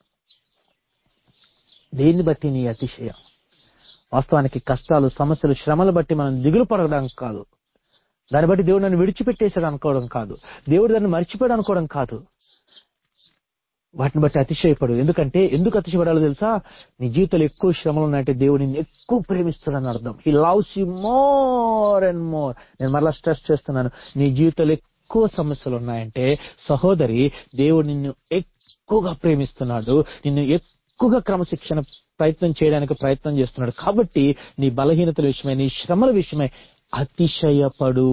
దేన్ని బట్టి నీ అతిశయం వాస్తవానికి కష్టాలు సమస్యలు శ్రమలు బట్టి మనం దిగులు పడడం కాదు దాన్ని బట్టి దేవుడు నన్ను విడిచిపెట్టేశాడు అనుకోవడం కాదు దేవుడు దాన్ని మర్చిపోయాడు అనుకోవడం కాదు వాటిని బట్టి అతిశయపడు ఎందుకంటే ఎందుకు అతిశయపడాలో తెలుసా నీ జీవితంలో ఎక్కువ శ్రమలు ఉన్నాయంటే దేవుడు నిన్ను ఎక్కువ ప్రేమిస్తాడని అర్థం he loves you more and more నేను మరలా స్ట్రెస్ చేస్తున్నాను నీ జీవితంలో ఎక్కువ సమస్యలు ఉన్నాయంటే సహోదరి దేవుడు నిన్ను ఎక్కువగా ప్రేమిస్తున్నాడు నిన్ను ఎక్కువగా క్రమశిక్షణ ప్రయత్నం చేయడానికి ప్రయత్నం చేస్తున్నాడు కాబట్టి నీ బలహీనతల విషయమై నీ శ్రమల విషయమై అతిశయపడు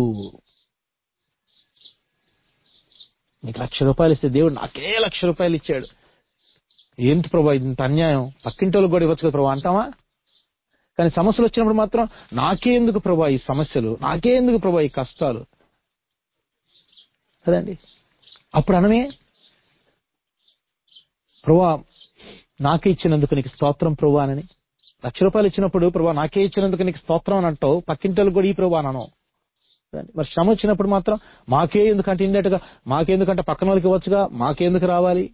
నీకు లక్ష రూపాయలు ఇస్తే దేవుడు నాకే లక్ష రూపాయలు ఇచ్చాడు ఏంటి ప్రభా ఇంత అన్యాయం పక్కింటి వాళ్ళకి కూడా ఇవ్వచ్చు కదా ప్రభా అంటావా కానీ సమస్యలు వచ్చినప్పుడు మాత్రం నాకే ఎందుకు ప్రభా ఈ సమస్యలు నాకే ఎందుకు ప్రభా ఈ కష్టాలు కదండి అప్పుడు అనమే ప్రభా నాకే ఇచ్చినందుకు నీకు స్తోత్రం ప్రభా అని లక్ష రూపాయలు ఇచ్చినప్పుడు ప్రభా నాకే ఇచ్చినందుకు నీకు స్తోత్రం అని అంటావు పక్కింటోళ్ళు కూడా ఈ ప్రభా అనను మరి శ్రమ వచ్చినప్పుడు మాత్రం మాకే ఎందుకంటే ఇండేట్గా మాకెందుకంటే పక్కన వాళ్ళకి ఇవ్వచ్చుగా మాకెందుకు రావాలి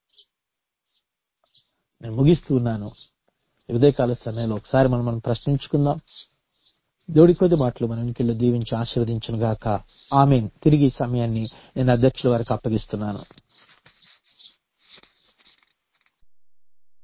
నేను ముగిస్తూ ఉన్నాను ఈ ఉదయకాల సమయంలో ఒకసారి మనం మనం ప్రశ్నించుకుందాం దేవుడి కొద్ది మాటలు మనం ఇంటిలో దీవించి ఆశీర్వదించును గాక ఆమెన్ తిరిగి ఈ సమయాన్ని నేను అధ్యక్షుల వారికి అప్పగిస్తున్నాను